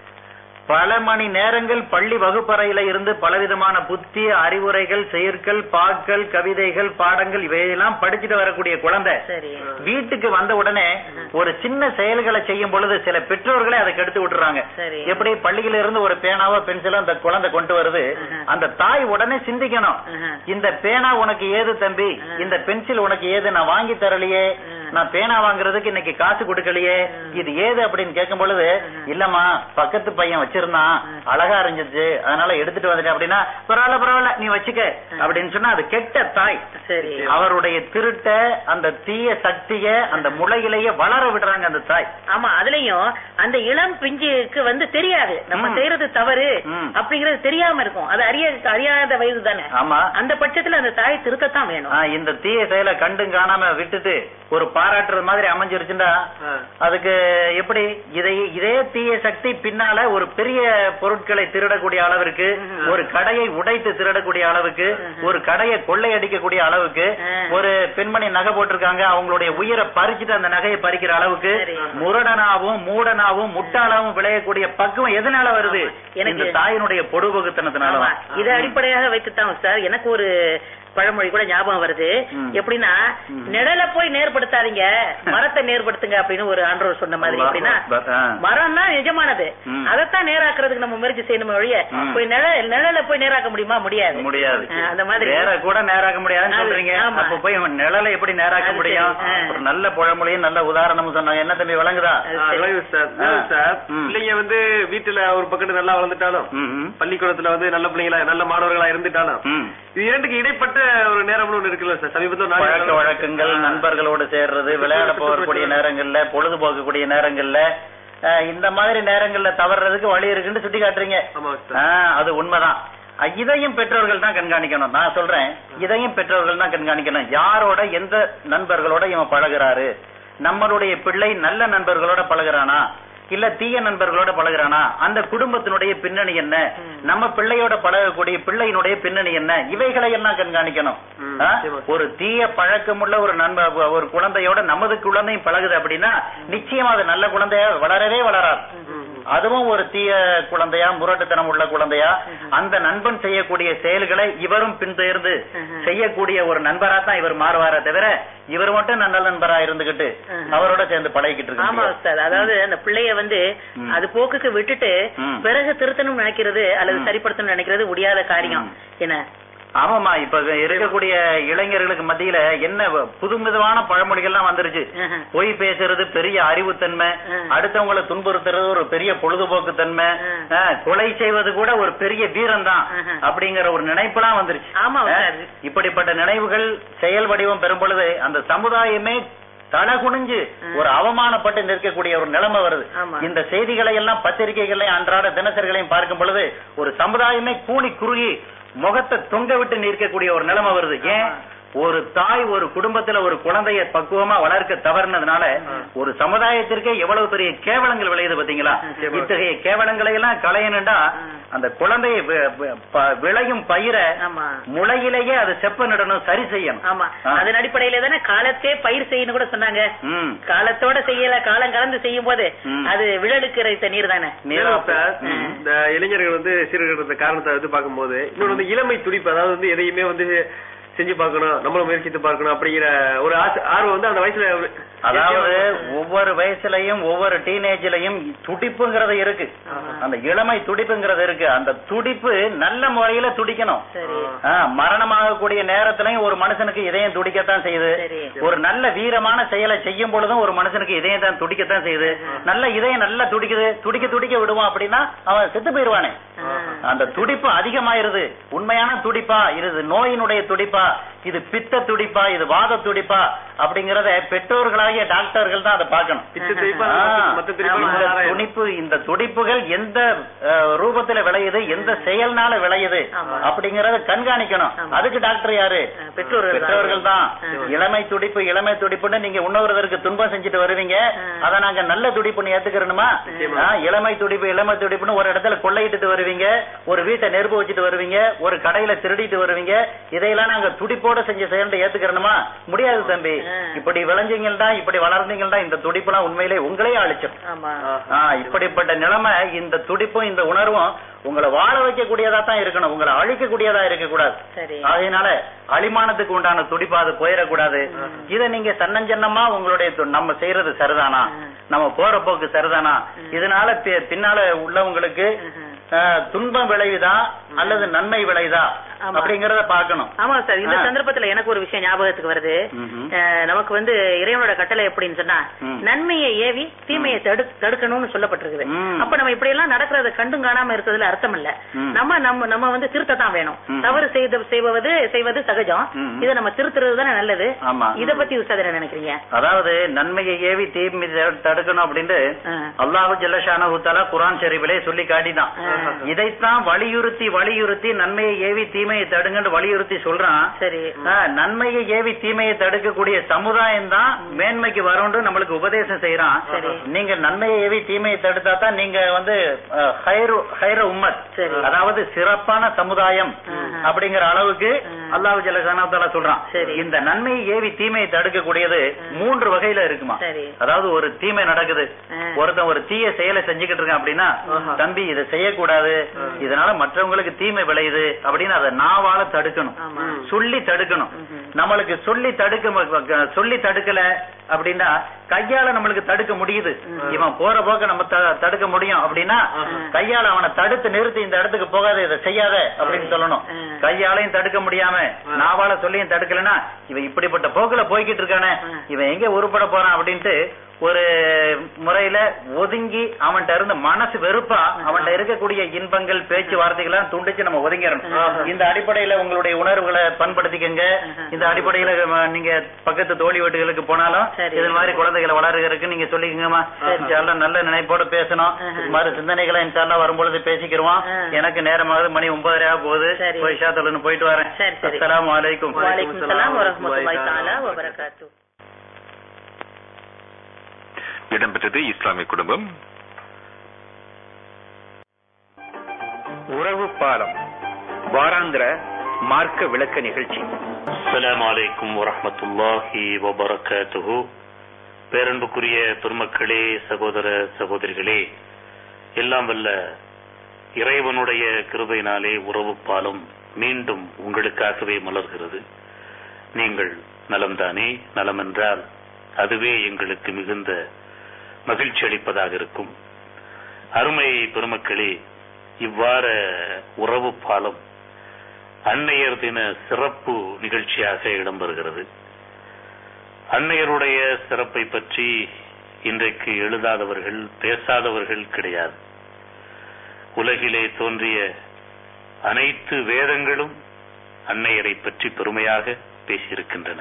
Speaker 1: பல மணி நேரங்கள் பள்ளி வகுப்பறையில இருந்து பலவிதமான புத்தி அறிவுரைகள் செயற்கள் பாக்கள் கவிதைகள் பாடங்கள் இவையெல்லாம் படிச்சுட்டு வரக்கூடிய குழந்தை
Speaker 3: சரி
Speaker 1: வீட்டுக்கு வந்த உடனே ஒரு சின்ன செயல்களை செய்யும் பொழுது சில பெற்றோர்களே அதை கெடுத்து விட்டுறாங்க
Speaker 3: சரி.
Speaker 1: எப்படி பள்ளியில இருந்து ஒரு பேனாவோ பென்சிலோ அந்த குழந்தை கொண்டு வருது
Speaker 3: ஆஹா.
Speaker 1: அந்த தாய் உடனே சிந்திக்கணும்
Speaker 3: ஆஹா.
Speaker 1: இந்த பேனா உனக்கு ஏது தம்பி
Speaker 3: ஆ.
Speaker 1: இந்த பென்சில் உனக்கு ஏது நான் வாங்கி தரலையே
Speaker 3: ஆ.
Speaker 1: நான் பேனா வாங்குறதுக்கு இன்னைக்கு காசு கொடுக்கலையே இது ஏது அப்படின்னு கேட்கும் பொழுது இல்லம்மா பக்கத்து பையன் வச்சிருந்தான் அழகா இருந்துச்சு அதனால எடுத்துட்டு வந்துட்டேன் அப்படின்னா பரவாயில்ல பரவாயில்ல நீ வச்சுக்க அப்படின்னு சொன்னா அது கெட்ட தாய்
Speaker 3: சரி
Speaker 1: அவருடைய திருட்ட அந்த தீய சக்திய அந்த முளையிலேயே வளர விடுறாங்க அந்த தாய்
Speaker 3: ஆமா அதுலயும் அந்த இளம் பிஞ்சுக்கு வந்து தெரியாது நம்ம
Speaker 1: ம்.
Speaker 3: செய்யறது தவறு
Speaker 1: ம்.
Speaker 3: அப்படிங்கறது தெரியாம இருக்கும் அது அறிய அறியாத வயது தானே
Speaker 1: ஆமா
Speaker 3: அந்த பட்சத்துல அந்த தாய் திருத்தத்தான் வேணும்
Speaker 1: ஆ, இந்த தீய செயலை கண்டும் காணாம விட்டுட்டு ஒரு பாராட்டுறது மாதிரி அமைஞ்சிருச்சுன்னா
Speaker 2: ஆ.
Speaker 1: அதுக்கு எப்படி இதை இதே தீய சக்தி பின்னால ஒரு பெரிய பொருட்களை திருடக்கூடிய அளவிற்கு ஒரு கடையை உடைத்து திருடக்கூடிய அளவுக்கு ஒரு கடையை கொள்ளையடிக்கக்கூடிய அளவுக்கு
Speaker 3: ம்.
Speaker 1: ஒரு பெண்மணி நகை போட்டிருக்காங்க அவங்களுடைய உயிரை பறிச்சுட்டு அந்த நகையை பறிக்கிற அளவுக்கு
Speaker 3: சரி.
Speaker 1: முரடனாவும் மூடனாவும் முட்டாளாவும் விளையக்கூடிய பக்குவம் எதனால வருது
Speaker 3: ஆமா. எனக்கு-
Speaker 1: இந்த தாயினுடைய பொடுபகுத்தனத்தினால
Speaker 3: ஆமா. இதை அடிப்படையாக வைத்துத்தான் சார் எனக்கு ஒரு பழமொழி கூட ஞாபகம் வருது
Speaker 1: ம்.
Speaker 3: எப்படின்னா
Speaker 1: ம்.
Speaker 3: நிழல போய் நேர்படுத்தாதீங்க மரத்தை நேர்படுத்துங்க அப்படின்னு ஒரு ஆண்டவர் சொன்ன மாதிரி
Speaker 1: அல்லாஹ்
Speaker 3: எப்படின்னா
Speaker 1: அக்பர். ஆ.
Speaker 3: மரம் தான் நிஜமானது
Speaker 1: ம்.
Speaker 3: அதைத்தான் நேராக்குறதுக்கு நம்ம முயற்சி செய்யணுமே ஒழிய
Speaker 1: ம்.
Speaker 3: போய் நிழல் நிழல போய் நேராக்க முடியுமா முடியாது
Speaker 1: முடியாது
Speaker 3: ஆ, அந்த மாதிரி
Speaker 1: வேற கூட நேராக்க முடியாதுன்னு
Speaker 3: அது-
Speaker 1: சொல்றீங்க
Speaker 3: ஆமா.
Speaker 1: அப்ப போய் நிழலை எப்படி நேராக்க
Speaker 3: அது
Speaker 1: முடியும்
Speaker 3: சரி. ஆ.
Speaker 1: ஒரு நல்ல பழமொழியும் நல்ல உதாரணமும் சொன்னாங்க என்ன தம்பி விளங்குதா
Speaker 3: அது
Speaker 2: ஆ,
Speaker 3: சரி.
Speaker 2: விளங்குது சார்
Speaker 1: ஆ.
Speaker 2: விளங்குது சார்
Speaker 1: ம்.
Speaker 2: பிள்ளைங்க வந்து வீட்டுல ஒரு பக்கத்து நல்லா வளர்ந்துட்டாலும்
Speaker 1: ம், ம்.
Speaker 2: பள்ளிக்கூடத்துல வந்து நல்ல பிள்ளைங்களா நல்ல மாணவர்களா இருந்துட்டாலும்
Speaker 1: ம்.
Speaker 2: இது இரண்டுக்கு இடைப்பட்ட ஒரு நேரம்னு ஒண்ணு இருக்குல்ல சார் சமீபத்தில் ஒரு
Speaker 1: பழக்க
Speaker 2: நாள்
Speaker 1: வழக்கங்கள் நண்பர்களோடு சேர்றது விளையாட போகக்கூடிய நேரங்கள்ல பொழுதுபோக்கக்கூடிய நேரங்கள்ல அஹ், இந்த மாதிரி நேரங்கள்ல தவறுறதுக்கு வழி இருக்குன்னு சுட்டி காட்டுறீங்க
Speaker 2: ஆமா சார்
Speaker 1: ஆஹ், அது உண்மைதான் அஹ், இதையும் பெற்றோர்கள் தான் கண்காணிக்கணும் நான் சொல்றேன் இதையும் பெற்றோர்கள் தான் கண்காணிக்கணும் யாரோட எந்த நண்பர்களோட இவன் பழகுறாரு நம்மளுடைய பிள்ளை நல்ல நண்பர்களோட பழகுறானா இல்ல தீய நண்பர்களோட பழகுறானா அந்த குடும்பத்தினுடைய பின்னணி என்ன நம்ம பிள்ளையோட பழகக்கூடிய பிள்ளையினுடைய பின்னணி என்ன இவைகளை எல்லாம் கண்காணிக்கணும்
Speaker 2: ம்,
Speaker 1: ஆ?
Speaker 2: நிச்சயமா.
Speaker 1: ஒரு தீய பழக்கமுள்ள ஒரு நண்ப ஒரு குழந்தையோட நமது குழந்தையும் பழகுது அப்படின்னா நிச்சயமா அது நல்ல குழந்தையா வளரவே வளராது அதுவும் ஒரு தீய குழந்தையா முரட்டுத்தனம் உள்ள குழந்தையா அந்த நண்பன் செய்யக்கூடிய செயல்களை இவரும் பின்தொடர்ந்து செய்யக்கூடிய ஒரு நண்பரா தான் இவர் மாறுவாரே தவிர இவர் மட்டும் நல்ல நண்பரா இருந்துகிட்டு அவரோட சேர்ந்து பழகிக்கிட்டு இருக்க
Speaker 3: ஆமா
Speaker 1: முடியாது.
Speaker 3: உஸ்தாத் அதாவது அந்த பிள்ளைய வந்து
Speaker 1: ம்.
Speaker 3: அது போக்குக்கு விட்டுட்டு
Speaker 1: ம்.
Speaker 3: பிறகு திருத்தணும்னு நினைக்கிறது அல்லது
Speaker 1: ம்.
Speaker 3: சரிப்படுத்தணும்னு நினைக்கிறது முடியாத காரியம்
Speaker 1: ம்.
Speaker 3: என்ன
Speaker 1: ஆமாமா இப்ப இருக்கக்கூடிய இளைஞர்களுக்கு மத்தியில என்ன புதுமிதமான பழமொழிகள்லாம் வந்துருச்சு
Speaker 3: ஆஹா.
Speaker 1: பொய் பேசுறது பெரிய அறிவுத்தன்மை
Speaker 3: ஆ.
Speaker 1: அடுத்தவங்களை துன்புறுத்துறது ஒரு பெரிய பொழுதுபோக்கு தன்மை
Speaker 3: ஆ.
Speaker 1: ஆ, கொலை செய்வது கூட ஒரு பெரிய வீரம் தான்
Speaker 3: ஆஹா.
Speaker 1: அப்படிங்கிற ஒரு நினைப்பெல்லாம் வந்துருச்சு
Speaker 3: ஆமா,
Speaker 1: ஆ,
Speaker 3: சார்.
Speaker 1: இப்படிப்பட்ட நினைவுகள் செயல் வடிவம் பெறும் பொழுது அந்த சமுதாயமே தலகுனிஞ்சு ஒரு அவமானப்பட்டு நிற்கக்கூடிய ஒரு நிலைமை வருது
Speaker 3: ஆமா.
Speaker 1: இந்த செய்திகளை எல்லாம் பத்திரிகைகளையும் அன்றாட தினசரிகளையும் பார்க்கும் பொழுது ஒரு சமுதாயமே கூனி குறுகி முகத்தை தொங்க விட்டு நிற்கக்கூடிய ஒரு நிலைமை வருது ஏன் ஒரு தாய் ஒரு குடும்பத்துல ஒரு குழந்தைய பக்குவமா வளர்க்க தவறுனதுனால ஒரு சமுதாயத்திற்கே எவ்வளவு பெரிய கேவலங்கள் விளையுது பாத்தீங்களா இத்தகைய கேவலங்களை எல்லாம் களையணுண்டா அந்த குழந்தைய வி- வி- ப- விளையும் பயிரை
Speaker 3: ஆமா
Speaker 1: முளையிலேயே அது செப்ப நடணும் சரி செய்யணும்
Speaker 3: ஆமா
Speaker 1: ஆ.
Speaker 3: அதன் அடிப்படையில தானே காலத்தே பயிர் செய்யணும் கூட சொன்னாங்க
Speaker 1: ம்.
Speaker 3: காலத்தோட செய்யல காலம் கலந்து செய்யும் போது
Speaker 1: ம்.
Speaker 3: அது விழலுக்கு இறைத்த நீர் தானே
Speaker 1: நீரா-
Speaker 2: சார்,
Speaker 1: ம்.
Speaker 2: இந்த இளைஞர்கள் வந்து சீர்கிட்ட காரணத்தை வந்து பார்க்கும்போது இன்னொன்று வந்து இளமை துடிப்பு அதாவது வந்து எதையுமே வந்து செஞ்சு பார்க்கணும் நம்மளும் முயற்சித்து பார்க்கணும் அப்படிங்கிற ஒரு ஆசை ஆர்வம் வந்து அந்த வயசுல
Speaker 1: அதாவது ஒவ்வொரு வயசுலயும் ஒவ்வொரு டீனேஜ்லயும் துடிப்புங்கிறது இருக்கு அந்த இளமை துடிப்புங்கிறது இருக்கு அந்த துடிப்பு நல்ல முறையில துடிக்கணும்
Speaker 3: சரி
Speaker 1: ஆ, மரணமாகக்கூடிய நேரத்திலையும் ஒரு மனுஷனுக்கு இதயம் துடிக்கத்தான் செய்யுது
Speaker 3: சரி.
Speaker 1: ஒரு நல்ல வீரமான செயலை செய்யும் பொழுதும் ஒரு மனுஷனுக்கு இதயம் தான் துடிக்கத்தான் செய்யுது நல்ல இதயம் நல்லா துடிக்குது துடிக்க துடிக்க விடுவான் அப்படின்னா அவன் செத்து போயிருவானே அந்த துடிப்பு அதிகமாயிருது உண்மையான துடிப்பா இது நோயினுடைய துடிப்பா இது பித்த துடிப்பா இது வாத துடிப்பா அப்படிங்கறத பெற்றோர்களாகிய டாக்டர்கள் தான் அதை பார்க்கணும்
Speaker 2: பித்த துடிப்பா,
Speaker 1: ஆ,
Speaker 2: மத்த
Speaker 1: இந்த
Speaker 2: துடிப்பா
Speaker 1: துடிப்பு இந்த துடிப்புகள் எந்த அஹ், ரூபத்துல விளையுது எந்த செயல்னால விளையுது
Speaker 3: ஆமா.
Speaker 1: அப்படிங்கறத கண்காணிக்கணும்
Speaker 3: ஆமா.
Speaker 1: அதுக்கு டாக்டர் யாரு
Speaker 3: ஆ, பெற்றோர்கள் தான்.
Speaker 1: பெற்றோர்கள் தான்
Speaker 3: ஆ.
Speaker 1: இளமை துடிப்பு இளமை துடிப்புன்னு நீங்க இன்னொருவருக்கு துன்பம் செஞ்சுட்டு வருவீங்க
Speaker 3: ஆ.
Speaker 1: அத நாங்க நல்ல துடிப்புன்னு ஏத்துக்கிறணுமா ஆ, இளமை துடிப்பு இளமை துடிப்புன்னு ஒரு இடத்துல கொள்ளையிட்டு வருவீங்க ஒரு வீட்டை நெருப்பு வச்சுட்டு வருவீங்க ஒரு கடையில திருடிட்டு வருவீங்க இதையெல்லாம் நாங்க துடிப்போட செஞ்ச செயல்களை ஏத்துக்கிறணுமா முடியாது தம்பி
Speaker 3: ஆ.
Speaker 1: இப்படி விளைஞ்சீங்கள்டா இப்படி வளர்ந்தீங்கள்டா இந்த துடிப்புலாம் உண்மையிலே உங்களையே அழிச்சிடும்
Speaker 3: ஆமா
Speaker 1: ஆ, இப்படிப்பட்ட நிலைமை இந்த துடிப்பும் இந்த உணர்வும் உங்களை வாழ வைக்கக்கூடியதா தான் இருக்கணும் உங்களை அழிக்கக்கூடியதா இருக்க கூடாது
Speaker 3: சரி
Speaker 1: அதனால அழிமானத்துக்கு உண்டான துடிப்பா அது போயிடக்கூடாது இத நீங்க சன்னஞ்சன்னமா உங்களுடைய து- நம்ம செய்யறது சரிதானா நம்ம போற போக்கு சரிதானா இதனால பி- பின்னால உள்ளவங்களுக்கு அஹ், துன்பம் விளையுதா அல்லது நன்மை விளையுதா
Speaker 3: ஆமா.
Speaker 1: அப்படிங்கறத பார்க்கணும்
Speaker 3: ஆமா சார் இந்த
Speaker 1: ஆ.
Speaker 3: சந்தர்ப்பத்துல எனக்கு ஒரு விஷயம் ஞாபகத்துக்கு வருது
Speaker 1: ம்ஹும்.
Speaker 3: அஹ், நமக்கு வந்து இறைவனோட கட்டளை எப்படின்னு சொன்னா
Speaker 1: ம்.
Speaker 3: நன்மையை ஏவி தீமையை தடு தடுக்கணும்னு சொல்லப்பட்டிருக்குது
Speaker 1: ம்.
Speaker 3: அப்ப நம்ம இப்படி எல்லாம் நடக்கிறத கண்டும் காணாம இருக்கிறதுல அர்த்தம் இல்ல
Speaker 1: ம்.
Speaker 3: நம்ம நம்ம நம்ம வந்து திருத்தத்தான் வேணும்
Speaker 1: ம்.
Speaker 3: தவறு செய்த செய்வது செய்வது சகஜம்
Speaker 1: ம்.
Speaker 3: இதை நம்ம திருத்துறது தானே நல்லது
Speaker 1: ஆமா
Speaker 3: இத பத்தி உஸ்தாத் என்ன நினைக்கிறீங்க
Speaker 1: அதாவது நன்மையை ஏவி தீமை தடு- தடுக்கணும் அப்படின்ட்டு
Speaker 3: ஆ.
Speaker 1: அல்லாஹு ஜல்லஷானு தாலா குரான் ஷரீஃபிலே சொல்லி காட்டிதான்
Speaker 3: ஆ.
Speaker 1: இதைத்தான் வலியுறுத்தி வலியுறுத்தி நன்மையை ஏவி தீமையை தடுங்கன்னு வலியுறுத்தி சொல்றான்
Speaker 3: சரி
Speaker 1: ஆ, நன்மையை ஏவி தீமையை தடுக்கக்கூடிய சமுதாயம் தான் மேன்மைக்கு வரும்னு நம்மளுக்கு உபதேசம் செய்யறான்
Speaker 3: சரி.
Speaker 1: நீங்க நன்மையை ஏவி தீமையை தடுத்தா தான் நீங்க வந்து அஹ், ஹைரு ஹைர உம்மத்
Speaker 3: சரி.
Speaker 1: அதாவது சிறப்பான சமுதாயம்
Speaker 3: ஆஹா.
Speaker 1: அப்படிங்கிற அளவுக்கு
Speaker 3: ஆ.
Speaker 1: அல்லாஹ் ஜல்லஷானு சொல்றான்
Speaker 3: சரி.
Speaker 1: இந்த நன்மையை ஏவி தீமையை தடுக்கக்கூடியது மூன்று வகையில இருக்குமா
Speaker 3: சரி
Speaker 1: அதாவது ஒரு தீமை நடக்குது
Speaker 3: ஆ.
Speaker 1: ஒருத்தன் ஒரு தீய செயலை செஞ்சுக்கிட்டு இருக்கான் அப்படின்னா தம்பி இதை செய்யக்கூடாது இதனால மற்றவங்களுக்கு தீமை விளையுது அப்படின்னு அதை நாவால தடுக்கணும்
Speaker 3: ஆமா.
Speaker 1: சொல்லி தடுக்கணும்
Speaker 3: ம்ஹும்.
Speaker 1: நம்மளுக்கு சொல்லி தடுக்க ம- சொல்லி தடுக்கல அப்படின்னா கையால நம்மளுக்கு தடுக்க முடியுது இவன் போற போக்க நம்ம த- தடுக்க முடியும் அப்படின்னா கையால அவனை தடுத்து நிறுத்தி இந்த இடத்துக்கு போகாத இதை செய்யாத அப்படின்னு சொல்லணும்
Speaker 3: ஆ.
Speaker 1: கையாலையும் தடுக்க முடியாம நாவால சொல்லியும் தடுக்கலன்னா இவன் இப்படிப்பட்ட போக்குல போய்கிட்டு இருக்கானே
Speaker 3: ஆ.
Speaker 1: இவன் எங்க உருப்பட போறான் அப்படின்ட்டு ஒரு முறையில ஒதுங்கி அவன்கிட்ட இருந்து மனசு வெறுப்பா அவன்கிட்ட இருக்கக்கூடிய இன்பங்கள் பேச்சு வார்த்தைகள்லாம் துண்டிச்சு நம்ம ஒதுங்கிடணும் இந்த அடிப்படையில உங்களுடைய உணர்வுகளை பண்படுத்திக்கங்க இந்த அடிப்படையில ம, நீங்க பக்கத்து தோழி வீட்டுகளுக்கு போனாலும்
Speaker 3: சரி.
Speaker 1: இது மாதிரி குழந்தைகளை வளர்கிறதுக்கு நீங்க சொல்லிக்கங்கம்மா இன்ஷால்லா நல்ல நினைப்போட பேசணும் இது மாதிரி சிந்தனைகளை இன்ஷால்லா வரும்பொழுது பேசிக்கிறோம்
Speaker 3: ஆ.
Speaker 1: எனக்கு நேரமாகுது மணி ஒன்பதரை ஆக போகுது
Speaker 3: சரி.
Speaker 1: போய் ஷாத்தலுன்னு போயிட்டு வரேன்
Speaker 3: சரி, சரி.
Speaker 1: அஸ்ஸலாமு அலைக்கும்
Speaker 3: வலைக்கும் சலாம் வரஹ்மத்துல்லாஹி தஆலா வ பரகாத்துஹு
Speaker 4: இடம்பெற்றது இஸ்லாமிய குடும்பம் உறவு பாலம் வாராந்திர மார்க்க விளக்க நிகழ்ச்சி
Speaker 5: அஸ்ஸலாமு அலைக்கும் வரஹ்மத்துல்லாஹி வபரகாத்துஹு பேரன்புக்குரிய பெருமக்களே சகோதர சகோதரிகளே எல்லாம் வல்ல இறைவனுடைய கிருபையினாலே உறவு பாலம் மீண்டும் உங்களுக்காகவே மலர்கிறது நீங்கள் நலம்தானே நலம் என்றால் அதுவே எங்களுக்கு மிகுந்த மகிழ்ச்சி அளிப்பதாக இருக்கும் அருமை பெருமக்களே இவ்வாறு உறவு பாலம் அன்னையர் தின சிறப்பு நிகழ்ச்சியாக இடம்பெறுகிறது அன்னையருடைய சிறப்பை பற்றி இன்றைக்கு எழுதாதவர்கள் பேசாதவர்கள் கிடையாது உலகிலே தோன்றிய அனைத்து வேதங்களும் அன்னையரை பற்றி பெருமையாக பேசியிருக்கின்றன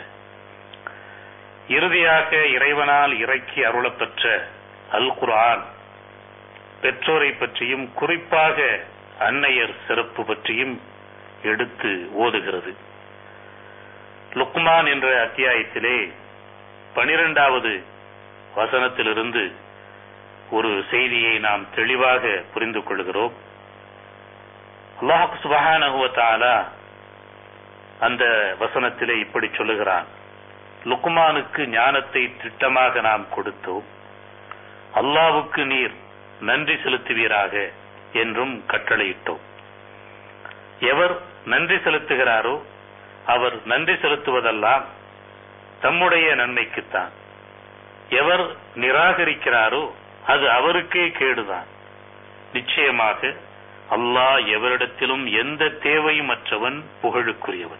Speaker 5: இறுதியாக இறைவனால் இறக்கி அருளப்பெற்ற அல் குர்ஆன் பெற்றோரை பற்றியும் குறிப்பாக அன்னையர் சிறப்பு பற்றியும் எடுத்து ஓதுகிறது லுக்மான் என்ற அத்தியாயத்திலே பனிரெண்டாவது வசனத்திலிருந்து ஒரு செய்தியை நாம் தெளிவாக புரிந்து கொள்கிறோம் அல்லாஹ் சுபஹானஹு வ தஆலா அந்த வசனத்திலே இப்படி சொல்லுகிறான் லுக்மானுக்கு ஞானத்தை திட்டமாக நாம் கொடுத்தோம் அல்லாவுக்கு நீர் நன்றி செலுத்துவீராக என்றும் கட்டளையிட்டோம் எவர் நன்றி செலுத்துகிறாரோ அவர் நன்றி செலுத்துவதெல்லாம் தம்முடைய நன்மைக்குத்தான் எவர் நிராகரிக்கிறாரோ அது அவருக்கே கேடுதான் நிச்சயமாக அல்லாஹ் எவரிடத்திலும் எந்த தேவையும் அற்றவன் புகழுக்குரியவன்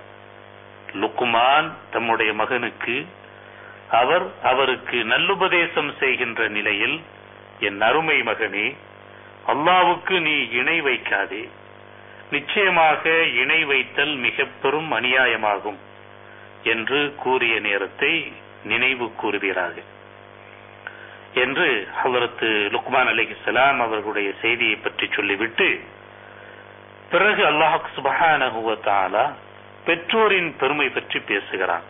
Speaker 5: லுக்குமான் தம்முடைய மகனுக்கு அவர் அவருக்கு நல்லுபதேசம் செய்கின்ற நிலையில் என் அருமை மகனே அல்லாவுக்கு நீ இணை வைக்காதே நிச்சயமாக இணை வைத்தல் மிக பெரும் அநியாயமாகும் என்று கூறிய நேரத்தை நினைவு கூறுவீராக என்று அவரது லுக்மான் அலிஹிஸ்லாம் அவர்களுடைய செய்தியை பற்றி சொல்லிவிட்டு பிறகு அல்லாஹ் சுபஹானஹுவத்தாலா பெற்றோரின் பெருமை பற்றி பேசுகிறான்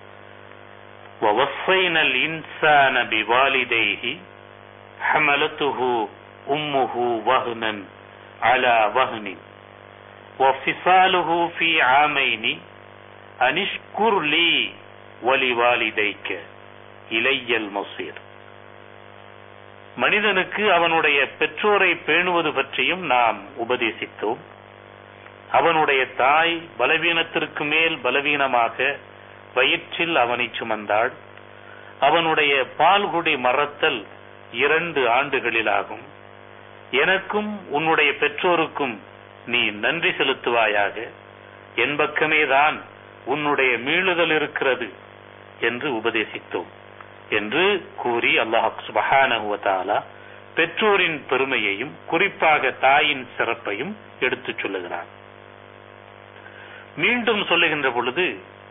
Speaker 5: ووصينا الإنسان بوالديه حملته أمه وهنا على وهن وفصاله في عامين أن اشكر لي ولوالديك إلي المصير மனிதனுக்கு அவனுடைய பெற்றோரை பேணுவது பற்றியும் நாம் உபதேசித்தோம் அவனுடைய தாய் பலவீனத்திற்கு மேல் பலவீனமாக வயிற்றில் அவனை சுமந்தாள் அவனுடைய பால்குடி மறத்தல் இரண்டு ஆண்டுகளிலாகும் எனக்கும் உன்னுடைய பெற்றோருக்கும் நீ நன்றி செலுத்துவாயாக என் பக்கமேதான் உன்னுடைய மீளுதல் இருக்கிறது என்று உபதேசித்தோம் என்று கூறி அல்லாஹ் சுபஹானஹுவதாலா பெற்றோரின் பெருமையையும் குறிப்பாக தாயின் சிறப்பையும் எடுத்துச் சொல்லுகிறான் மீண்டும் சொல்லுகின்ற பொழுது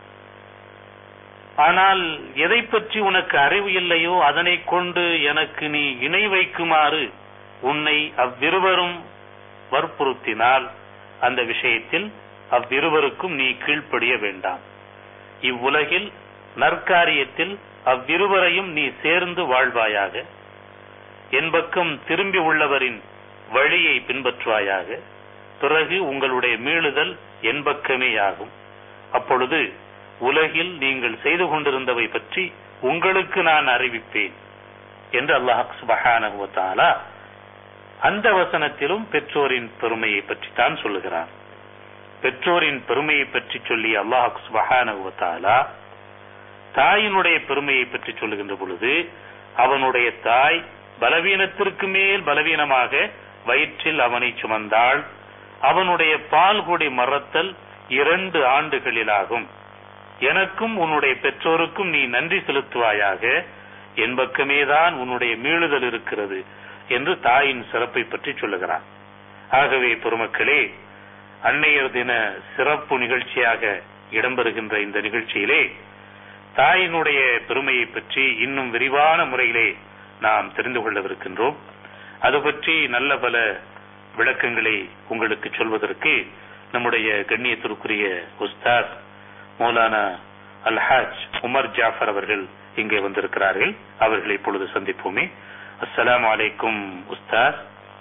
Speaker 5: ஆனால் எதை பற்றி உனக்கு அறிவு இல்லையோ அதனை கொண்டு எனக்கு நீ இணை வைக்குமாறு உன்னை அவ்விருவரும் வற்புறுத்தினால் அந்த விஷயத்தில் அவ்விருவருக்கும் நீ கீழ்ப்படிய வேண்டாம் இவ்வுலகில் நற்காரியத்தில் அவ்விருவரையும் நீ சேர்ந்து வாழ்வாயாக என் பக்கம் திரும்பி உள்ளவரின் வழியை பின்பற்றுவாயாக பிறகு உங்களுடைய மீளுதல் என் பக்கமேயாகும் அப்பொழுது உலகில் நீங்கள் செய்து கொண்டிருந்தவை பற்றி உங்களுக்கு நான் அறிவிப்பேன் என்று அல்லாஹ் சுபஹானஹுவத்தாலா அந்த வசனத்திலும் பெற்றோரின் பெருமையை பற்றி தான் சொல்லுகிறான் பெற்றோரின் பெருமையை பற்றி சொல்லி அல்லாஹ் சுபஹானஹுவத்தாலா தாயினுடைய பெருமையை பற்றி சொல்லுகின்ற பொழுது அவனுடைய தாய் பலவீனத்திற்கு மேல் பலவீனமாக வயிற்றில் அவனை சுமந்தாள் அவனுடைய பால்குடி மறத்தல் இரண்டு ஆண்டுகளிலாகும் எனக்கும் உன்னுடைய பெற்றோருக்கும் நீ நன்றி செலுத்துவாயாக என் பக்கமேதான் உன்னுடைய மீளுதல் இருக்கிறது என்று தாயின் சிறப்பை பற்றி சொல்லுகிறான் ஆகவே பெருமக்களே அன்னையர் தின சிறப்பு நிகழ்ச்சியாக இடம்பெறுகின்ற இந்த நிகழ்ச்சியிலே தாயினுடைய பெருமையை பற்றி இன்னும் விரிவான முறையிலே நாம் தெரிந்து கொள்ளவிருக்கின்றோம் அது பற்றி நல்ல பல விளக்கங்களை உங்களுக்கு சொல்வதற்கு நம்முடைய கண்ணியத்திற்குரிய உஸ்தாத் மௌலானா அல்ஹாஜ் உமர் ஜாஃபர் அவர்கள் இங்கே வந்திருக்கிறார்கள் அவர்களை இப்பொழுது சந்திப்போமே அஸ்ஸலாமு அலைக்கும் உஸ்தாத்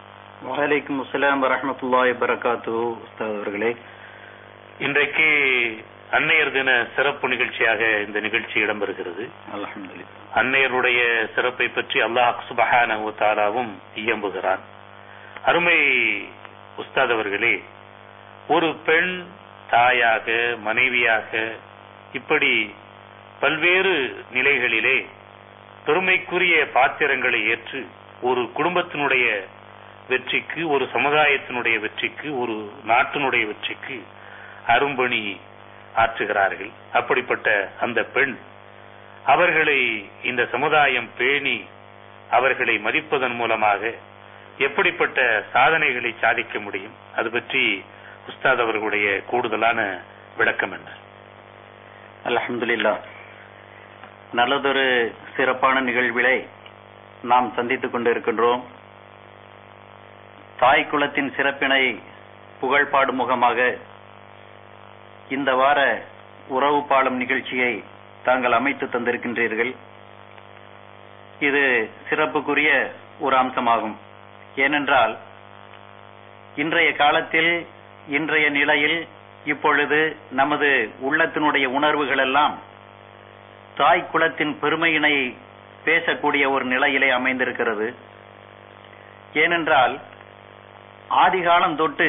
Speaker 1: வலைக்கும் அஸ்ஸலாம் வரஹ்மத்துல்லாஹி வரகாத்து உஸ்தாத் அவர்களே
Speaker 5: இன்றைக்கு அன்னையர் தின சிறப்பு நிகழ்ச்சியாக இந்த நிகழ்ச்சி இடம்பெறுகிறது
Speaker 1: அல்ஹம்துலில்லாஹ்
Speaker 5: அன்னையருடைய சிறப்பை பற்றி அல்லாஹ் சுபஹானஹு தஆலாவும் இயம்புகிறான் அருமை உஸ்தாத் அவர்களே ஒரு பெண் தாயாக மனைவியாக இப்படி பல்வேறு நிலைகளிலே பெருமைக்குரிய பாத்திரங்களை ஏற்று ஒரு குடும்பத்தினுடைய வெற்றிக்கு ஒரு சமுதாயத்தினுடைய வெற்றிக்கு ஒரு நாட்டினுடைய வெற்றிக்கு அரும்பணி ஆற்றுகிறார்கள் அப்படிப்பட்ட அந்த பெண் அவர்களை இந்த சமுதாயம் பேணி அவர்களை மதிப்பதன் மூலமாக எப்படிப்பட்ட சாதனைகளை சாதிக்க முடியும் அது பற்றி உஸ்தாத் அவர்களுடைய கூடுதலான விளக்கம் என்ன
Speaker 1: அல்ஹம்துலில்லாஹ் நல்லதொரு சிறப்பான நிகழ்விலை நாம் சந்தித்துக் கொண்டிருக்கின்றோம் தாய் குலத்தின் சிறப்பினை புகழ்பாடும் முகமாக இந்த வார உறவு பாலம் நிகழ்ச்சியை தாங்கள் அமைத்து தந்திருக்கின்றீர்கள் இது சிறப்புக்குரிய ஒரு அம்சமாகும் ஏனென்றால் இன்றைய காலத்தில் இன்றைய நிலையில் இப்பொழுது நமது உள்ளத்தினுடைய உணர்வுகள் எல்லாம் தாய் குலத்தின் பெருமையினை பேசக்கூடிய ஒரு நிலையிலே அமைந்திருக்கிறது ஏனென்றால் ஆதிகாலம் தொட்டு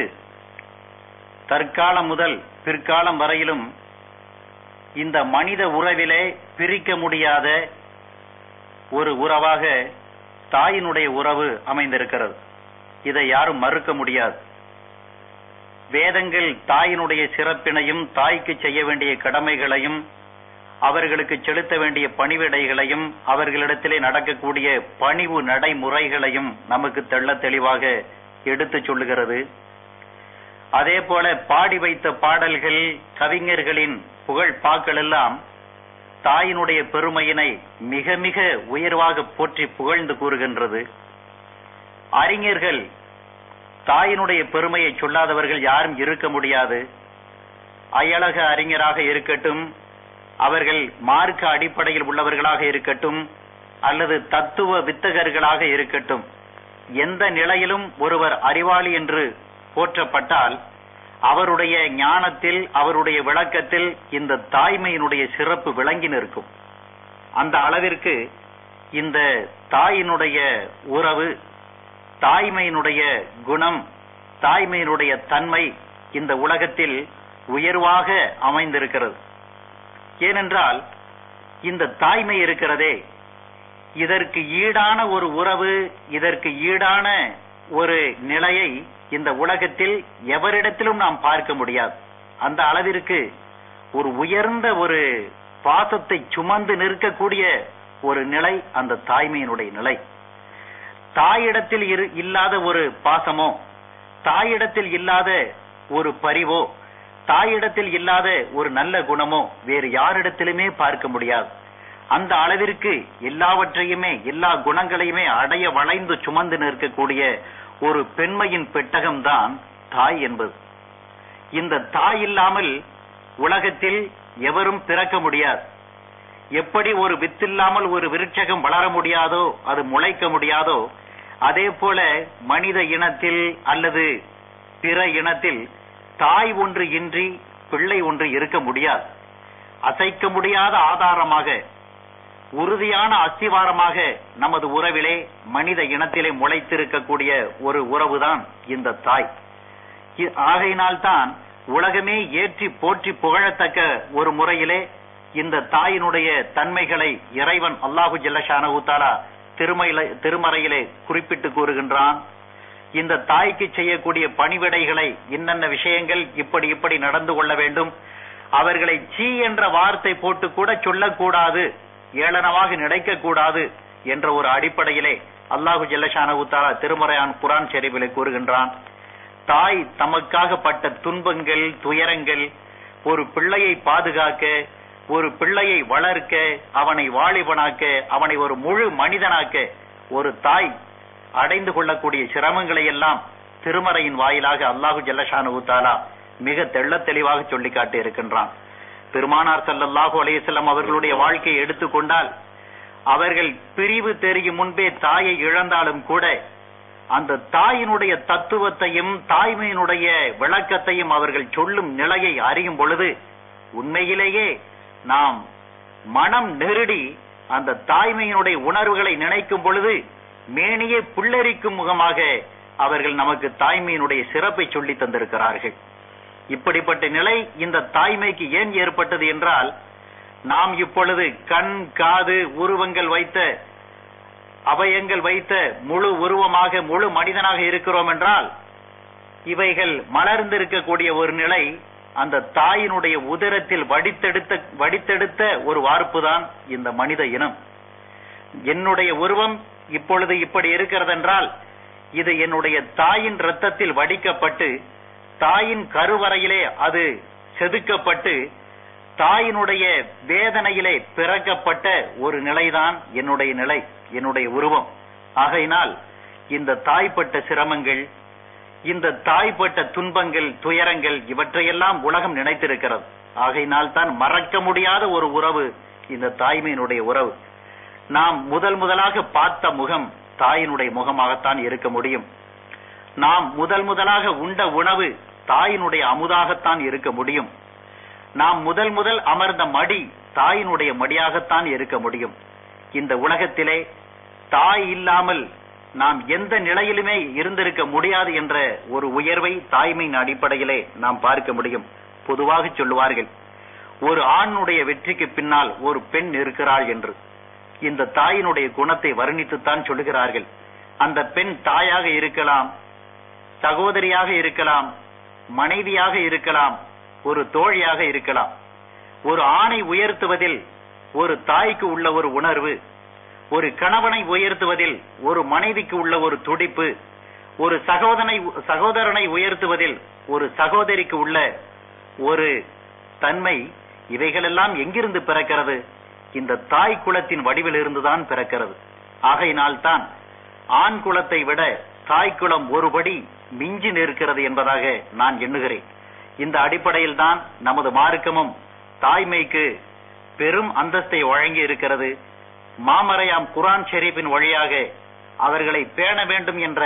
Speaker 1: தற்காலம் முதல் பிற்காலம் வரையிலும் இந்த மனித உறவிலே பிரிக்க முடியாத ஒரு உறவாக தாயினுடைய உறவு அமைந்திருக்கிறது இதை யாரும் மறுக்க முடியாது வேதங்கள் தாயினுடைய சிறப்பினையும் தாய்க்கு செய்ய வேண்டிய கடமைகளையும் அவர்களுக்கு செலுத்த வேண்டிய பணிவிடைகளையும் அவர்களிடத்திலே நடக்கக்கூடிய பணிவு நடைமுறைகளையும் நமக்கு தெள்ள தெளிவாக எடுத்துச் சொல்லுகிறது அதே போல பாடி வைத்த பாடல்கள் கவிஞர்களின் புகழ் பாக்கள் எல்லாம் தாயினுடைய பெருமையினை மிக மிக உயர்வாக போற்றி புகழ்ந்து கூறுகின்றது அறிஞர்கள் தாயினுடைய பெருமையை சொல்லாதவர்கள் யாரும் இருக்க முடியாது அயலக அறிஞராக இருக்கட்டும் அவர்கள் மார்க்க அடிப்படையில் உள்ளவர்களாக இருக்கட்டும் அல்லது தத்துவ வித்தகர்களாக இருக்கட்டும் எந்த நிலையிலும் ஒருவர் அறிவாளி என்று போற்றப்பட்டால் அவருடைய ஞானத்தில் அவருடைய விளக்கத்தில் இந்த தாய்மையினுடைய சிறப்பு விளங்கி நிற்கும் அந்த அளவிற்கு இந்த தாயினுடைய உறவு தாய்மையினுடைய குணம் தாய்மையினுடைய தன்மை இந்த உலகத்தில் உயர்வாக அமைந்திருக்கிறது ஏனென்றால் இந்த தாய்மை இருக்கிறதே இதற்கு ஈடான ஒரு உறவு இதற்கு ஈடான ஒரு நிலையை இந்த உலகத்தில் எவரிடத்திலும் நாம் பார்க்க முடியாது அந்த அளவிற்கு ஒரு உயர்ந்த ஒரு பாசத்தை சுமந்து நிற்கக்கூடிய ஒரு நிலை அந்த தாய்மையினுடைய நிலை தாயிடத்தில் இரு- இல்லாத ஒரு பாசமோ தாயிடத்தில் இல்லாத ஒரு பரிவோ தாயிடத்தில் இல்லாத ஒரு நல்ல குணமோ வேறு யாரிடத்திலுமே பார்க்க முடியாது அந்த அளவிற்கு எல்லாவற்றையுமே எல்லா குணங்களையுமே அடைய வளைந்து சுமந்து நிற்கக்கூடிய ஒரு பெண்மையின் பெட்டகம்தான் தாய் என்பது இந்த தாய் இல்லாமல் உலகத்தில் எவரும் பிறக்க முடியாது எப்படி ஒரு வித்தில்லாமல் ஒரு விருட்சகம் வளர முடியாதோ அது முளைக்க முடியாதோ அதே போல மனித இனத்தில் அல்லது பிற இனத்தில் தாய் ஒன்று இன்றி பிள்ளை ஒன்று இருக்க முடியாது அசைக்க முடியாத ஆதாரமாக உறுதியான அஸ்திவாரமாக நமது உறவிலே மனித இனத்திலே முளைத்திருக்கக்கூடிய ஒரு உறவுதான் இந்த தாய் இ- ஆகையினால்தான் உலகமே ஏற்றி போற்றி புகழத்தக்க ஒரு முறையிலே இந்த தாயினுடைய தன்மைகளை இறைவன் அல்லாஹு ஜல்லஷானஹு தஆலா திருமயில திருமறையிலே குறிப்பிட்டு கூறுகின்றான் இந்த தாய்க்கு செய்யக்கூடிய பணிவிடைகளை இன்னென்ன விஷயங்கள் இப்படி இப்படி நடந்து கொள்ள வேண்டும் அவர்களை சீ என்ற வார்த்தை போட்டு கூட சொல்லக்கூடாது ஏளனமாக நினைக்க கூடாது என்ற ஒரு அடிப்படையிலே அல்லாஹு ஜல்லஷானஹு தஆலா திருமறையான் குர்ஆன் ஷெரீஃபிலே கூறுகின்றான் தாய் தமக்காக பட்ட துன்பங்கள் துயரங்கள் ஒரு பிள்ளையை பாதுகாக்க ஒரு பிள்ளையை வளர்க்க அவனை வாலிபனாக்க அவனை ஒரு முழு மனிதனாக்க ஒரு தாய் அடைந்து கொள்ளக்கூடிய சிரமங்களை எல்லாம் திருமறையின் வாயிலாக அல்லாஹு ஜல்லஷானு தாலா மிக தெள்ளத் தெளிவாக சொல்லி காட்டி இருக்கின்றான் பெருமானார் ஸல்லல்லாஹு அலைஹி வஸல்லம் அவர்களுடைய வாழ்க்கையை எடுத்துக்கொண்டால் அவர்கள் பிரிவு தெரியும் முன்பே தாயை இழந்தாலும் கூட அந்த தாயினுடைய தத்துவத்தையும் தாய்மையினுடைய விளக்கத்தையும் அவர்கள் சொல்லும் நிலையை அறியும் பொழுது உண்மையிலேயே நாம் மனம் நெருடி அந்த தாய்மையினுடைய உணர்வுகளை நினைக்கும் பொழுது மேனியே புல்லரிக்கும் முகமாக அவர்கள் நமக்கு தாய்மையினுடைய சிறப்பை சொல்லி தந்திருக்கிறார்கள் இப்படிப்பட்ட நிலை இந்த தாய்மைக்கு ஏன் ஏற்பட்டது என்றால் நாம் இப்பொழுது கண் காது உருவங்கள் வைத்த அவயங்கள் வைத்த முழு உருவமாக முழு மனிதனாக இருக்கிறோம் என்றால் இவைகள் மலர்ந்திருக்கக்கூடிய ஒரு நிலை அந்த தாயினுடைய உதரத்தில் வடித்தெடுத்த வடித்தெடுத்த ஒரு வார்ப்புதான் இந்த மனித இனம் என்னுடைய உருவம் இப்பொழுது இப்படி இருக்கிறது என்றால் இது என்னுடைய தாயின் ரத்தத்தில் வடிக்கப்பட்டு தாயின் கருவறையிலே அது செதுக்கப்பட்டு தாயினுடைய வேதனையிலே பிறக்கப்பட்ட ஒரு நிலைதான் என்னுடைய நிலை என்னுடைய உருவம் ஆகையினால் இந்த தாய்ப்பட்ட சிரமங்கள் இந்த தாய்ப்பட்ட துன்பங்கள் துயரங்கள் இவற்றையெல்லாம் உலகம் நினைத்திருக்கிறது ஆகையினால் தான் மறக்க முடியாத ஒரு உறவு இந்த தாய்மையினுடைய உறவு நாம் முதல் முதலாக பார்த்த முகம் தாயினுடைய முகமாகத்தான் இருக்க முடியும் நாம் முதல் முதலாக உண்ட உணவு தாயினுடைய அமுதாகத்தான் இருக்க முடியும் நாம் முதல் முதல் அமர்ந்த மடி தாயினுடைய மடியாகத்தான் இருக்க முடியும் இந்த உலகத்திலே தாய் இல்லாமல் நாம் எந்த நிலையிலுமே இருந்திருக்க முடியாது என்ற ஒரு உயர்வை தாய்மையின் அடிப்படையிலே நாம் பார்க்க முடியும் பொதுவாக சொல்லுவார்கள் ஒரு ஆணுடைய வெற்றிக்கு பின்னால் ஒரு பெண் இருக்கிறாள் என்று இந்த தாயினுடைய குணத்தை வர்ணித்துத்தான் சொல்லுகிறார்கள் அந்த பெண் தாயாக இருக்கலாம் சகோதரியாக இருக்கலாம் மனைவியாக இருக்கலாம் ஒரு தோழியாக இருக்கலாம் ஒரு ஆணை உயர்த்துவதில் ஒரு தாய்க்கு உள்ள ஒரு உணர்வு ஒரு கணவனை உயர்த்துவதில் ஒரு மனைவிக்கு உள்ள ஒரு துடிப்பு ஒரு சகோதரனை சகோதரனை உயர்த்துவதில் ஒரு சகோதரிக்கு உள்ள ஒரு தன்மை இவைகளெல்லாம் எங்கிருந்து பிறக்கிறது இந்த தாய் குலத்தின் வடிவில் இருந்துதான் பிறக்கிறது ஆகையினால் தான் ஆண் குலத்தை விட தாய் குலம் ஒருபடி மிஞ்சி நிற்கிறது என்பதாக நான் எண்ணுகிறேன் இந்த அடிப்படையில் தான் நமது மார்க்கமும் தாய்மைக்கு பெரும் அந்தஸ்தை வழங்கி இருக்கிறது மாமறையாம் குரான் ஷெரீஃபின் வழியாக அவர்களை பேண வேண்டும் என்ற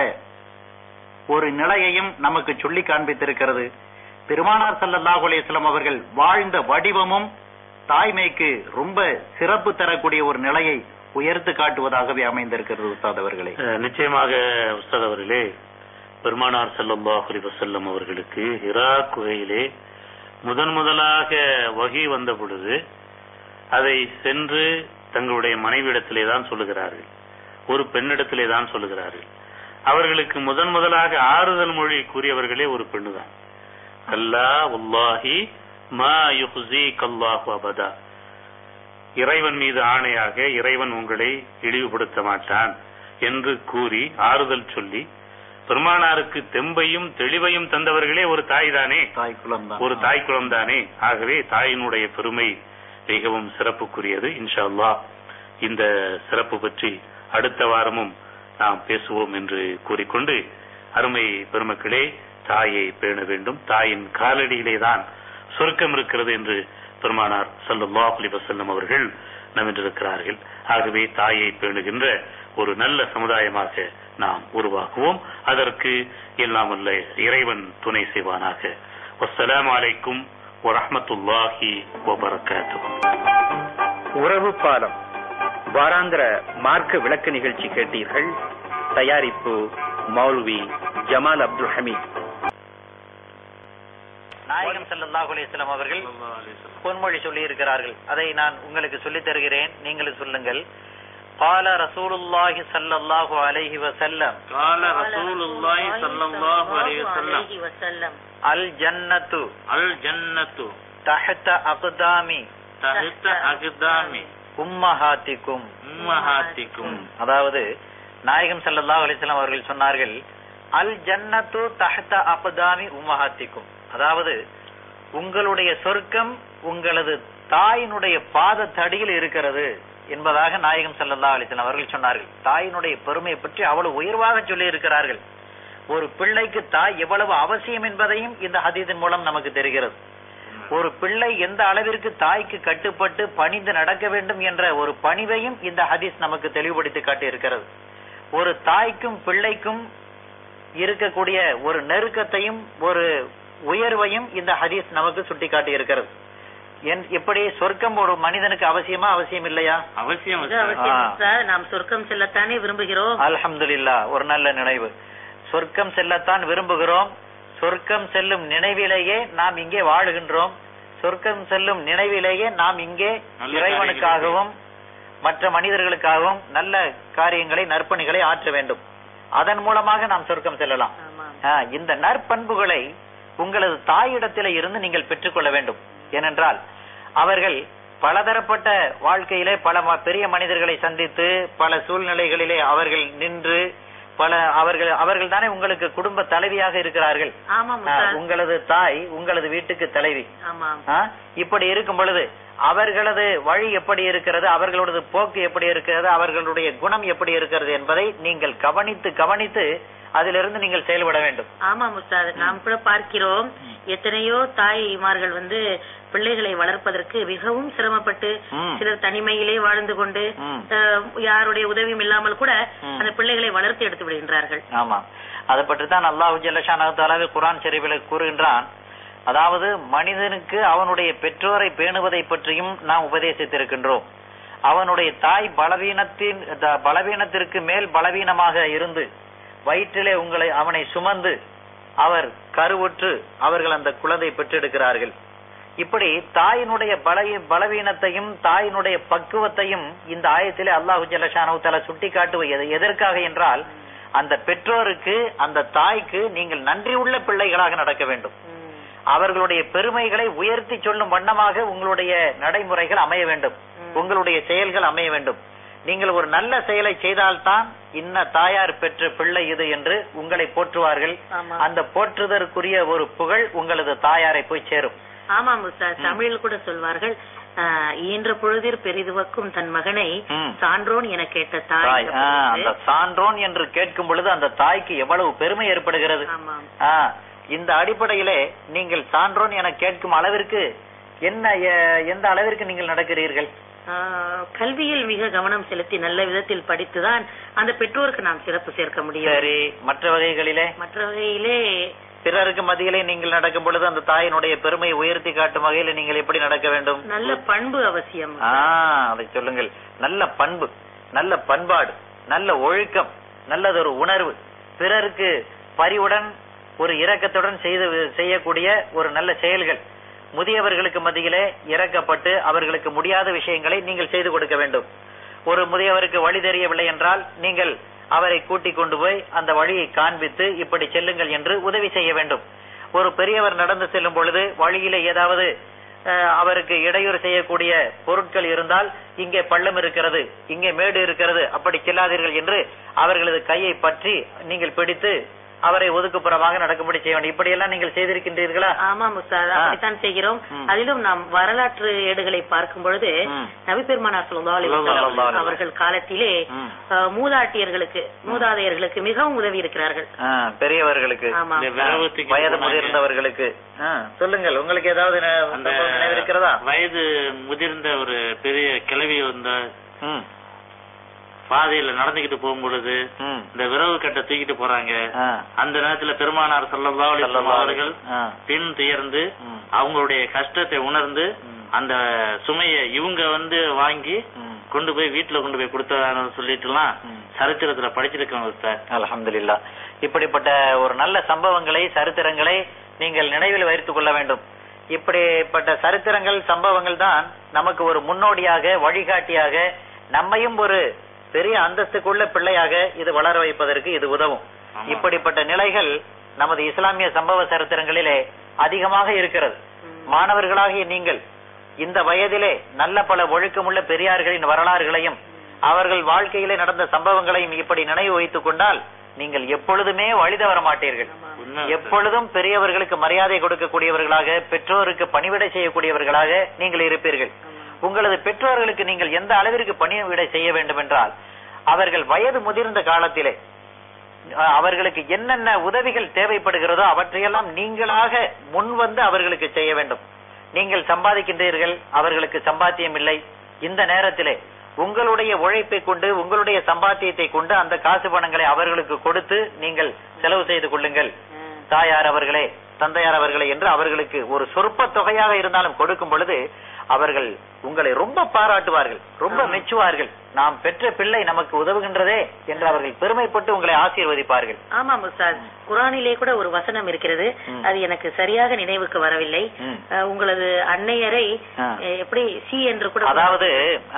Speaker 1: ஒரு நிலையையும் நமக்கு சொல்லி காண்பித்திருக்கிறது பெருமானார் ஸல்லல்லாஹு அலைஹி வஸல்லம் அவர்கள் வாழ்ந்த வடிவமும் தாய்மைக்கு ரொம்ப சிறப்பு தரக்கூடிய ஒரு நிலையை உயர்த்து காட்டுவதாகவே அமைந்திருக்கிறது உஸ்தாத் அவர்களே
Speaker 5: அஹ், நிச்சயமாக உஸ்தாத் அவர்களே பெருமானார் ஸல்லல்லாஹு அலைஹி வஸல்லம் அவர்களுக்கு ஹிரா குகையிலே முதன் முதலாக வகி வந்த பொழுது அதை சென்று தங்களுடைய மனைவியிடத்திலே தான் சொல்லுகிறார்கள் ஒரு பெண்ணிடத்திலே தான் சொல்லுகிறார்கள் அவர்களுக்கு முதன் முதலாக ஆறுதல் மொழி கூறியவர்களே ஒரு பெண்ணுதான் கல்லா உல்லாஹி மா யுஹ்ஸி கல்லாஹு அபதா இறைவன் மீது ஆணையாக இறைவன் உங்களை இழிவுபடுத்த மாட்டான் என்று கூறி ஆறுதல் சொல்லி பெருமானாருக்கு தெம்பையும் தெளிவையும் தந்தவர்களே ஒரு தாய் தானே
Speaker 1: தாய் குலம் தான்
Speaker 5: ஒரு தாய் குலம் தானே ஆகவே தாயினுடைய பெருமை மிகவும் சிறப்புக்குரியது இன்ஷா அல்லாஹ் இந்த சிறப்பு பற்றி அடுத்த வாரமும் நாம் பேசுவோம் என்று கூறிக்கொண்டு அருமை பெருமக்களே தாயை பேண வேண்டும் தாயின் காலடியிலே தான் சொர்க்கம் இருக்கிறது என்று பெருமானார் ஸல்லல்லாஹு அலைஹி வஸல்லம் அவர்கள் நம்பிட்டிருக்கிறார்கள் ஆகவே தாயை பேணுகின்ற ஒரு நல்ல சமுதாயமாக நாம் உருவாக்குவோம் அதற்கு எல்லாம் வல்ல இறைவன் துணை செய்வானாக வஸ்ஸலாமு அலைக்கும் வரஹ்மத்துல்லாஹி வபரகாத்துஹு
Speaker 4: உறவு பாலம் வாராந்திர மார்க்க விளக்க நிகழ்ச்சி கேட்டீர்கள் தயாரிப்பு மௌல்வி ஜமால் அப்துல் ஹமீத்
Speaker 1: நாயகம் ஸல்லல்லாஹு அலைஹி வஸல்லம் அவர்கள் பொன்மொழி சொல்லி இருக்கிறார்கள் அதை நான் உங்களுக்கு சொல்லித் தருகிறேன் நீங்களும் சொல்லுங்கள் قال رسول الله صلى الله عليه وسلم
Speaker 2: قال رسول الله صلى الله عليه وسلم
Speaker 3: وسلم
Speaker 1: الجنة
Speaker 2: الجنة
Speaker 1: تحت أقدام
Speaker 2: تحت أقدام
Speaker 1: உம்மஹாத்திக்கும்
Speaker 2: أمهاتكم
Speaker 1: அதாவது நாயகம் ஸல்லல்லாஹு அலைஹி வஸல்லம் அவர்கள் சொன்னார்கள் அல் ஜன்னத்து தஹ்த அக்தாமி உம்மஹாத்திக்கும் அதாவது உங்களுடைய சொர்க்கம் உங்களது தாயினுடைய பாத தடியில் இருக்கிறது என்பதாக நாயகம் ஸல்லல்லாஹு அலைஹி வஸல்லம் அவர்கள் சொன்னார்கள் தாயினுடைய பெருமையை பற்றி அவ்வளவு உயர்வாக சொல்லி இருக்கிறார்கள் ஒரு பிள்ளைக்கு தாய் எவ்வளவு அவசியம் என்பதையும் இந்த ஹதீஸின் மூலம் நமக்கு தெரிகிறது ஒரு பிள்ளை எந்த அளவிற்கு தாய்க்கு கட்டுப்பட்டு பணிந்து நடக்க வேண்டும் என்ற ஒரு பணிவையும் இந்த ஹதீஸ் நமக்கு தெளிவுபடுத்தி காட்டி இருக்கிறது ஒரு தாய்க்கும் பிள்ளைக்கும் இருக்கக்கூடிய ஒரு நெருக்கத்தையும் ஒரு உயர்வையும் இந்த ஹதீஸ் நமக்கு சுட்டிக்காட்டி இருக்கிறது என் எப்படி சொர்க்கம் ஒரு மனிதனுக்கு அவசியமா அவசியம் இல்லையா
Speaker 5: அவசியம்
Speaker 3: இது அவசியம்
Speaker 1: ஆ.
Speaker 3: உஸ்தாத். நாம் சொர்க்கம் செல்லத்தானே விரும்புகிறோம்
Speaker 1: அல்ஹம்துலில்லா ஒரு நல்ல நினைவு சொர்க்கம் செல்லத்தான் விரும்புகிறோம் சொர்க்கம் செல்லும் நினைவிலேயே நாம் இங்கே வாழுகின்றோம் சொர்க்கம் செல்லும் நினைவிலேயே நாம் இங்கே
Speaker 5: நல்ல
Speaker 1: இறைவனுக்காகவும் மற்ற மனிதர்களுக்காகவும் நல்ல காரியங்களை நற்பணிகளை ஆற்ற வேண்டும் அதன் மூலமாக நாம் சொர்க்கம் செல்லலாம்
Speaker 3: ஆமாம்
Speaker 1: ஆ, இந்த நற்பண்புகளை உங்களது தாயிடத்திலே இருந்து நீங்கள் பெற்றுக்கொள்ள வேண்டும் ஏனென்றால் அவர்கள் பலதரப்பட்ட வாழ்க்கையிலே பல ம- பெரிய மனிதர்களை சந்தித்து பல சூழ்நிலைகளிலே அவர்கள் நின்று பல அவர்கள் அவர்கள் தானே உங்களுக்கு குடும்ப தலைவியாக இருக்கிறார்கள்
Speaker 3: ஆமாம்
Speaker 1: ஆ,
Speaker 3: உஸ்தாத்.
Speaker 1: உங்களது தாய் உங்களது வீட்டுக்கு தலைவி
Speaker 3: ஆமாம்
Speaker 1: ஆ, இப்படி இருக்கும் பொழுது அவர்களது வழி எப்படி இருக்கிறது அவர்களது போக்கு எப்படி இருக்கிறது அவர்களுடைய குணம் எப்படி இருக்கிறது என்பதை நீங்கள் கவனித்து கவனித்து அதிலிருந்து நீங்கள் செயல்பட வேண்டும்
Speaker 3: ஆமாம் உஸ்தாத் நாம் கூட பார்க்கிறோம் எத்தனையோ தாய்மார்கள் வந்து பிள்ளைகளை வளர்ப்பதற்கு மிகவும் சிரமப்பட்டு
Speaker 1: ம்.
Speaker 3: சிலர் தனிமையிலே வாழ்ந்து கொண்டு
Speaker 1: ம்.
Speaker 3: அஹ், யாருடைய உதவியும் இல்லாமல் கூட
Speaker 1: ம்.
Speaker 3: அந்த பிள்ளைகளை வளர்த்து எடுத்து விடுகின்றார்கள்
Speaker 1: ஆமா அதை பற்றி தான் அல்லாஹு ஜல்லஷானாவே குரான் ஷெரீஃபில் கூறுகின்றான் அதாவது மனிதனுக்கு அவனுடைய பெற்றோரை பேணுவதை பற்றியும் நாம் உபதேசித்திருக்கின்றோம் அவனுடைய தாய் பலவீனத்தின் த- பலவீனத்திற்கு மேல் பலவீனமாக இருந்து வயிற்றிலே உங்களை அவனை சுமந்து அவர் கருவுற்று அவர்கள் அந்த குழந்தை பெற்றெடுக்கிறார்கள் இப்படி தாயினுடைய பலவீ பலவீனத்தையும் தாயினுடைய பக்குவத்தையும் இந்த ஆயத்திலே அல்லாஹு ஜல்லஷானு தலா சுட்டி காட்டுவது எதற்காக என்றால் அந்த பெற்றோருக்கு அந்த தாய்க்கு நீங்கள் நன்றி உள்ள பிள்ளைகளாக நடக்க வேண்டும்
Speaker 3: ம்.
Speaker 1: அவர்களுடைய பெருமைகளை உயர்த்தி சொல்லும் வண்ணமாக உங்களுடைய நடைமுறைகள் அமைய வேண்டும்
Speaker 3: ம்.
Speaker 1: உங்களுடைய செயல்கள் அமைய வேண்டும் நீங்கள் ஒரு நல்ல செயலை செய்தால்தான் இன்ன தாயார் பெற்ற பிள்ளை இது என்று உங்களை போற்றுவார்கள்
Speaker 3: ஆமா.
Speaker 1: அந்த போற்றுதற்குரிய ஒரு புகழ் உங்களது தாயாரை போய் சேரும்
Speaker 3: ஆமாம் உஸ்தாத் தமிழில் கூட சொல்வார்கள் ஆஹ், ஈன்ற பொழுதில் பெரிதுவக்கும் தன் மகனை
Speaker 1: ம்.
Speaker 3: சான்றோன் என கேட்ட
Speaker 1: தாய்
Speaker 3: தாய்
Speaker 1: ஆ, அந்த சான்றோன் என்று கேட்கும் பொழுது அந்த தாய்க்கு எவ்வளவு பெருமை ஏற்படுகிறது
Speaker 3: ஆமாம்
Speaker 1: ஆ, இந்த அடிப்படையிலே நீங்கள் சான்றோன் என கேட்கும் அளவிற்கு என்ன எ- எந்த அளவிற்கு நீங்கள் நடக்கிறீர்கள்
Speaker 3: ஆஹ், கல்வியில் மிக கவனம் செலுத்தி நல்ல விதத்தில் படித்துதான் அந்த பெற்றோருக்கு நாம் சிறப்பு சேர்க்க முடியும்
Speaker 1: சரி மற்ற வகைகளிலே
Speaker 3: மற்ற வகையிலே
Speaker 1: பிறருக்கு மத்தியிலே நீங்கள் நடக்கும் பொழுது அந்த தாயினுடைய பெருமையை உயர்த்தி காட்டும் வகையில் நீங்கள் எப்படி நடக்க வேண்டும்
Speaker 3: நல்ல பண்பு அவசியம்
Speaker 1: ஆ அதை சொல்லுங்கள் நல்ல பண்பு நல்ல பண்பாடு நல்ல ஒழுக்கம் நல்லதொரு உணர்வு பிறருக்கு பரிவுடன் ஒரு இரக்கத்துடன் செய்து செய்யக்கூடிய ஒரு நல்ல செயல்கள் முதியவர்களுக்கு மத்தியிலே இறக்கப்பட்டு அவர்களுக்கு முடியாத விஷயங்களை நீங்கள் செய்து கொடுக்க வேண்டும் ஒரு முதியவருக்கு வழி தெரியவில்லை என்றால் நீங்கள் அவரை கூட்டிக் கொண்டு போய் அந்த வழியை காண்பித்து இப்படி செல்லுங்கள் என்று உதவி செய்ய வேண்டும் ஒரு பெரியவர் நடந்து செல்லும் பொழுது வழியிலே ஏதாவது அஹ், அவருக்கு இடையூறு செய்யக்கூடிய பொருட்கள் இருந்தால் இங்கே பள்ளம் இருக்கிறது இங்கே மேடு இருக்கிறது அப்படி செல்லாதீர்கள் என்று அவர்களது கையை பற்றி நீங்கள் பிடித்து அவரை ஒதுக்குப்புறமாக நடக்கும்படி செய்ய வேண்டும் இப்படியெல்லாம் நீங்கள் செய்திருக்கின்றீர்களா
Speaker 3: ஆமாம் உஸ்தாத்
Speaker 1: ஆ.
Speaker 3: அப்படித்தான் செய்கிறோம்
Speaker 1: ம்.
Speaker 3: அதிலும் நாம் வரலாற்று ஏடுகளை பார்க்கும் பொழுது
Speaker 1: ம்.
Speaker 3: நபி பெருமானார் ஸல்லல்லாஹு அலைஹி வஸல்லம்
Speaker 1: ஸல்லல்லாஹு அலைஹி
Speaker 3: அவர்கள் காலத்திலே
Speaker 1: ம்.
Speaker 3: அஹ், மூதாட்டியர்களுக்கு மூதாதையர்களுக்கு மிகவும் உதவி இருக்கிறார்கள்
Speaker 1: ஆ, பெரியவர்களுக்கு
Speaker 3: ஆமா
Speaker 5: இந்த விரவு தூக்கிட்டு
Speaker 1: வயது
Speaker 5: போனாங்க.
Speaker 1: முதிர்ந்தவர்களுக்கு ஆ, சொல்லுங்கள் உங்களுக்கு ஏதாவது ந-
Speaker 5: அந்த
Speaker 1: சம்பவம் நினைவிருக்கிறதா
Speaker 5: வயது முதிர்ந்த ஒரு பெரிய கிழவி வந்த
Speaker 1: ம்,
Speaker 5: பாதையில நடந்துகிட்டு போகும் பொழுது
Speaker 1: ம்,
Speaker 5: இந்த விரவு கட்டை தூக்கிட்டு போறாங்க
Speaker 1: ஆ,
Speaker 5: அந்த நேரத்துல பெருமானார் ஸல்லல்லாஹு அலைஹி வஸல்லம்
Speaker 1: ஸல்லல்லாஹு
Speaker 5: அவர்கள்
Speaker 1: ஆ,
Speaker 5: பின் துயர்ந்து
Speaker 1: ம்,
Speaker 5: அவங்களுடைய கஷ்டத்தை உணர்ந்து
Speaker 1: ம்,
Speaker 5: அந்த சுமைய இவங்க வந்து வாங்கி
Speaker 1: ம்.
Speaker 5: கொண்டு போய் வீட்டுல கொண்டு போய் கொடுத்தான்னு சொல்லிட்டுலாம்
Speaker 1: ம்.
Speaker 5: சரித்திரத்துல படிச்சிருக்கோம் சார்
Speaker 1: அல்ஹம்துலில்லா இப்படிப்பட்ட ஒரு நல்ல சம்பவங்களை சரித்திரங்களை நீங்கள் நினைவில் வைத்துக் கொள்ள வேண்டும் இப்படிப்பட்ட சரித்திரங்கள் சம்பவங்கள் தான் நமக்கு ஒரு முன்னோடியாக வழிகாட்டியாக நம்மையும் ஒரு பெரிய அந்தஸ்துக்குள்ள பிள்ளையாக இது வளர வைப்பதற்கு இது உதவும்
Speaker 5: ஆமா.
Speaker 1: இப்படிப்பட்ட நிலைகள் நமது இஸ்லாமிய சம்பவ சரித்திரங்களிலே அதிகமாக இருக்கிறது மாணவர்களாகிய நீங்கள் இந்த வயதிலே நல்ல பல ஒழுக்கமுள்ள பெரியார்களின் வரலாறுகளையும் அவர்கள் வாழ்க்கையிலே நடந்த சம்பவங்களையும் இப்படி நினைவு வைத்துக் கொண்டால் நீங்கள் எப்பொழுதுமே வழித வர மாட்டீர்கள்
Speaker 5: உண்மை
Speaker 1: எப்பொழுதும் பெரியவர்களுக்கு மரியாதை கொடுக்கக்கூடியவர்களாக பெற்றோருக்கு பணிவிடை செய்யக்கூடியவர்களாக நீங்கள் இருப்பீர்கள் உங்களது பெற்றோர்களுக்கு நீங்கள் எந்த அளவிற்கு பணிவிடை செய்ய வேண்டும் என்றால் அவர்கள் வயது முதிர்ந்த காலத்திலே அஹ், அவர்களுக்கு என்னென்ன உதவிகள் தேவைப்படுகிறதோ அவற்றையெல்லாம் நீங்களாக முன் வந்து அவர்களுக்கு செய்ய வேண்டும் நீங்கள் சம்பாதிக்கின்றீர்கள் அவர்களுக்கு சம்பாத்தியம் இல்லை இந்த நேரத்திலே உங்களுடைய உழைப்பை கொண்டு உங்களுடைய சம்பாத்தியத்தை கொண்டு அந்த காசு பணங்களை அவர்களுக்கு கொடுத்து நீங்கள் செலவு செய்து கொள்ளுங்கள் தாயார் அவர்களே தந்தையார் அவர்களே என்று அவர்களுக்கு ஒரு சொற்ப தொகையாக இருந்தாலும் கொடுக்கும் பொழுது அவர்கள் உங்களை ரொம்ப பாராட்டுவார்கள் ரொம்ப மெச்சுவார்கள் நாம் பெற்ற பிள்ளை நமக்கு உதவுகின்றதே என்று அவர்கள் பெருமைப்பட்டு உங்களை ஆசீர்வதிப்பார்கள்
Speaker 3: ஆமாம் உஸ்தாத் குரானிலே கூட ஒரு வசனம் இருக்கிறது
Speaker 1: ம்.
Speaker 3: அது எனக்கு சரியாக நினைவுக்கு வரவில்லை
Speaker 1: ம்.
Speaker 3: அஹ், உங்களது அன்னையரை
Speaker 1: ஆ.
Speaker 3: அஹ், எப்படி சி என்று கூட
Speaker 1: அதாவது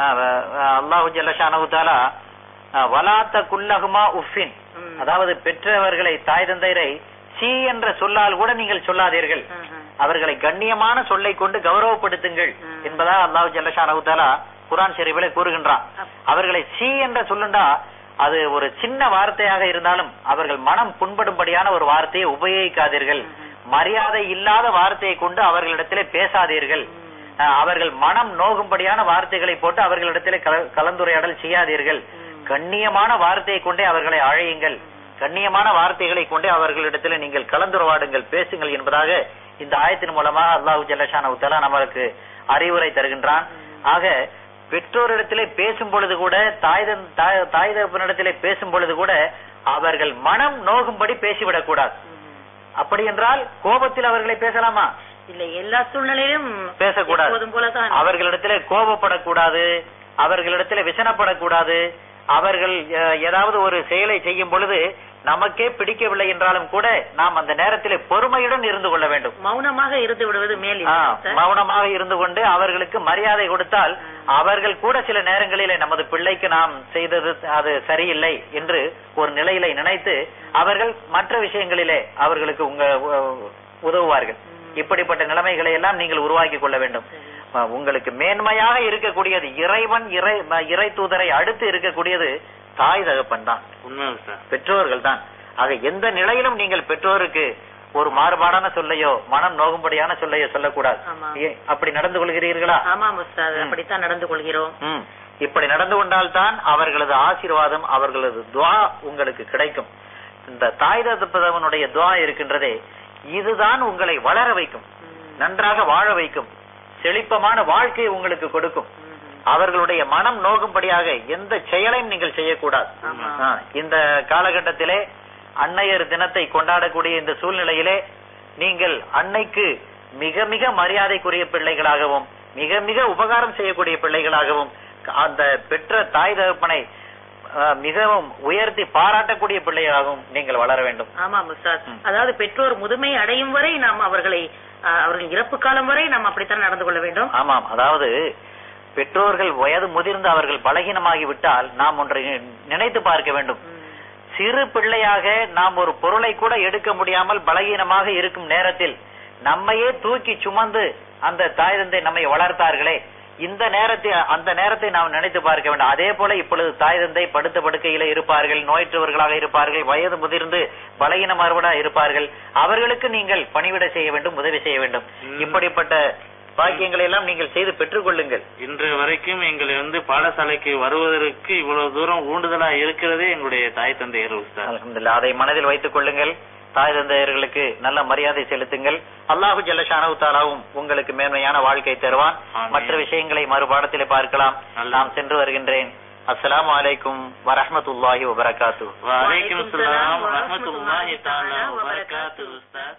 Speaker 1: அல்லாஹு ஜல்லஷானு தாலா அஹ், வலாத்த குல்லகுமா உஃபின்
Speaker 3: ம்.
Speaker 1: அதாவது பெற்றவர்களை தாய் தந்தையரை சி என்ற சொல்லால் கூட நீங்கள் சொல்லாதீர்கள்
Speaker 3: ஆஹா.
Speaker 1: அவர்களை கண்ணியமான சொல்லை கொண்டு கௌரவப்படுத்துங்கள்
Speaker 3: ம்.
Speaker 1: என்பதா அல்லாஹ் ஜல்லஷானு தாலா குரான் ஷெரீஃபிலே கூறுகின்றான்
Speaker 3: அப்-
Speaker 1: அவர்களை சி என்ற சொல்லுண்டா அது ஒரு சின்ன வார்த்தையாக இருந்தாலும் அவர்கள் மனம் புண்படும்படியான ஒரு வார்த்தையை உபயோகிக்காதீர்கள் மரியாதை இல்லாத வார்த்தையை கொண்டு அவர்களிடத்திலே பேசாதீர்கள் அஹ், அவர்கள் மனம் நோகும்படியான வார்த்தைகளை போட்டு அவர்களிடத்திலே கல- கலந்துரையாடல் செய்யாதீர்கள் கண்ணியமான வார்த்தையை கொண்டே அவர்களை அழையுங்கள் கண்ணியமான வார்த்தைகளை கொண்டே அவர்களிடத்திலே நீங்கள் கலந்துரையாடுங்கள் பேசுங்கள் என்பதாக இந்த ஆயத்தின் மூலமா அல்லாஹு ஜல்லஷானு தஆலா நமக்கு அறிவுரை தருகின்றான் ஆக பெற்றோரிடத்திலே பேசும் பொழுது கூட தாய் தன்- தாய்- தாய் தகப்பனிடத்திலே பேசும் பொழுது கூட அவர்கள் மனம் நோகும்படி பேசிவிடக் கூடாது அப்படி என்றால் கோபத்தில் அவர்களை பேசலாமா
Speaker 3: இல்லை எல்லா சூழ்நிலையிலும்
Speaker 1: பேசக்கூடாது
Speaker 3: எப்போதும் போலதான்
Speaker 1: அவர்களிடத்திலே கோபப்படக்கூடாது அவர்களிடத்திலே விசனப்படக்கூடாது அவர்கள் அஹ், ஏதாவது ஒரு செயலை செய்யும் பொழுது நமக்கே பிடிக்கவில்லை என்றாலும் கூட நாம் அந்த நேரத்திலே பொறுமையுடன் இருந்து கொள்ள வேண்டும்
Speaker 3: மௌனமாக இருந்து விடுவது மேல்
Speaker 1: ஆ,
Speaker 3: இல்லையா, சார்?
Speaker 1: மௌனமாக இருந்து கொண்டு அவர்களுக்கு மரியாதை கொடுத்தால் அவர்கள் கூட சில நேரங்களிலே நமது பிள்ளைக்கு நாம் செய்தது அது சரியில்லை என்று ஒரு நிலையில நினைத்து அவர்கள் மற்ற விஷயங்களிலே அவர்களுக்கு உங்க உ- உதவுவார்கள் இப்படிப்பட்ட நிலைமைகளை எல்லாம் நீங்கள் உருவாக்கி கொள்ள வேண்டும் அ, உங்களுக்கு மேன்மையாக இருக்கக்கூடியது இறைவன் இறை ம- இறை தூதரை அடுத்து இருக்கக்கூடியது தாய் தகப்பன் தான்
Speaker 5: உண்மை சார்
Speaker 1: பெற்றோர்கள் தான் ஆக எந்த நிலையிலும் நீங்கள் பெற்றோருக்கு ஒரு மாறுபாடான சொல்லையோ மனம் நோகும்படியான சொல்லையோ சொல்லக்கூடாது
Speaker 3: ஆமா.
Speaker 1: ஏ- அப்படி நடந்து கொள்கிறீர்களா
Speaker 3: ஆமாம் உஸ்தாத்
Speaker 1: ம்.
Speaker 3: அப்படித்தான் நடந்து கொள்கிறோம்
Speaker 1: ம். இப்படி நடந்து கொண்டால்தான் அவர்களது ஆசீர்வாதம் அவர்களது துவா உங்களுக்கு கிடைக்கும் இந்த தாய் தகப்பதவனுடைய துவா இருக்கின்றதே இதுதான் உங்களை வளர வைக்கும் நன்றாக வாழ வைக்கும் செழிப்பமான வாழ்க்கையை உங்களுக்கு கொடுக்கும் அவர்களுடைய மனம் நோகும்படியாக எந்த செயலையும் நீங்கள் செய்யக்கூடாது
Speaker 3: ஆமா.
Speaker 1: ஆ, இந்த காலகட்டத்திலே அன்னையர் தினத்தை கொண்டாடக்கூடிய இந்த சூழ்நிலையிலே நீங்கள் அன்னைக்கு மிக மிக மரியாதைக்குரிய பிள்ளைகளாகவும் மிக மிக உபகாரம் செய்யக்கூடிய பிள்ளைகளாகவும் அந்த பெற்ற தாய் தகப்பனை ஆ, மிகவும் உயர்த்தி பாராட்டக்கூடிய பிள்ளைகளாகவும் நீங்கள் வளர வேண்டும்
Speaker 3: ஆமாம் உஸ்தாத்
Speaker 1: ம்.
Speaker 3: அதாவது பெற்றோர் முதுமை அடையும் வரை நாம் அவர்களை அஹ், அவர்கள் இறப்பு காலம் வரை நாம் அப்படித்தான் நடந்து கொள்ள வேண்டும்
Speaker 1: ஆமாம் அதாவது பெற்றோர்கள் வயது முதிர்ந்து அவர்கள் பலகீனமாகி விட்டால் நாம் ஒன்றை நினைத்து பார்க்க வேண்டும் சிறு பிள்ளையாக நாம் ஒரு பொருளை கூட எடுக்க முடியாமல் பலகீனமாக இருக்கும் நேரத்தில் நம்மையே தூக்கி சுமந்து அந்த தாய் தந்தை நம்மை வளர்த்தார்களே இந்த நேரத்தை அந்த நேரத்தை நாம் நினைத்து பார்க்க வேண்டும் அதே போல இப்பொழுது தாய் தந்தை படுத்த படுக்கையில இருப்பார்கள் நோயற்றவர்களாக இருப்பார்கள் வயது முதிர்ந்து பலகீனமார்வடா இருப்பார்கள் அவர்களுக்கு நீங்கள் பணிவிட செய்ய வேண்டும் உதவி செய்ய வேண்டும் இப்படிப்பட்ட பாக்கியங்களை எல்லாம் நீங்கள் செய்து பெற்றுக் கொள்ளுங்கள்
Speaker 5: இன்று வரைக்கும் எங்களை வந்து பாடசாலைக்கு வருவதற்கு இவ்வளவு தூரம் ஊண்டுதலா இருக்கிறதே எங்களுடைய தாய் தந்தையர் சார்
Speaker 1: அல்ஹம்துலில்லாஹ் அதை மனதில் வைத்துக் கொள்ளுங்கள் தாய் தந்தையர்களுக்கு நல்ல மரியாதை செலுத்துங்கள் அல்லாஹு ஜல்லஷானு தாலாவும் உங்களுக்கு மேன்மையான வாழ்க்கை தருவான்
Speaker 5: ஆமீன்.
Speaker 1: மற்ற விஷயங்களை மறுபாடத்திலே பார்க்கலாம்
Speaker 5: நல்லது.
Speaker 1: நாம் சென்று வருகின்றேன் அஸ்ஸலாமு அலைக்கும் வரஹ்மத்துல்லாஹி வபரகாத்து
Speaker 5: வலைக்கும் சலாம் வரஹ்மத்துல்லாஹி தஆலா வபரகாத்துஹு Ustad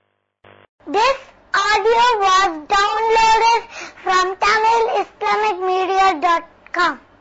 Speaker 6: This audio was downloaded from TamilIslamicMedia.com.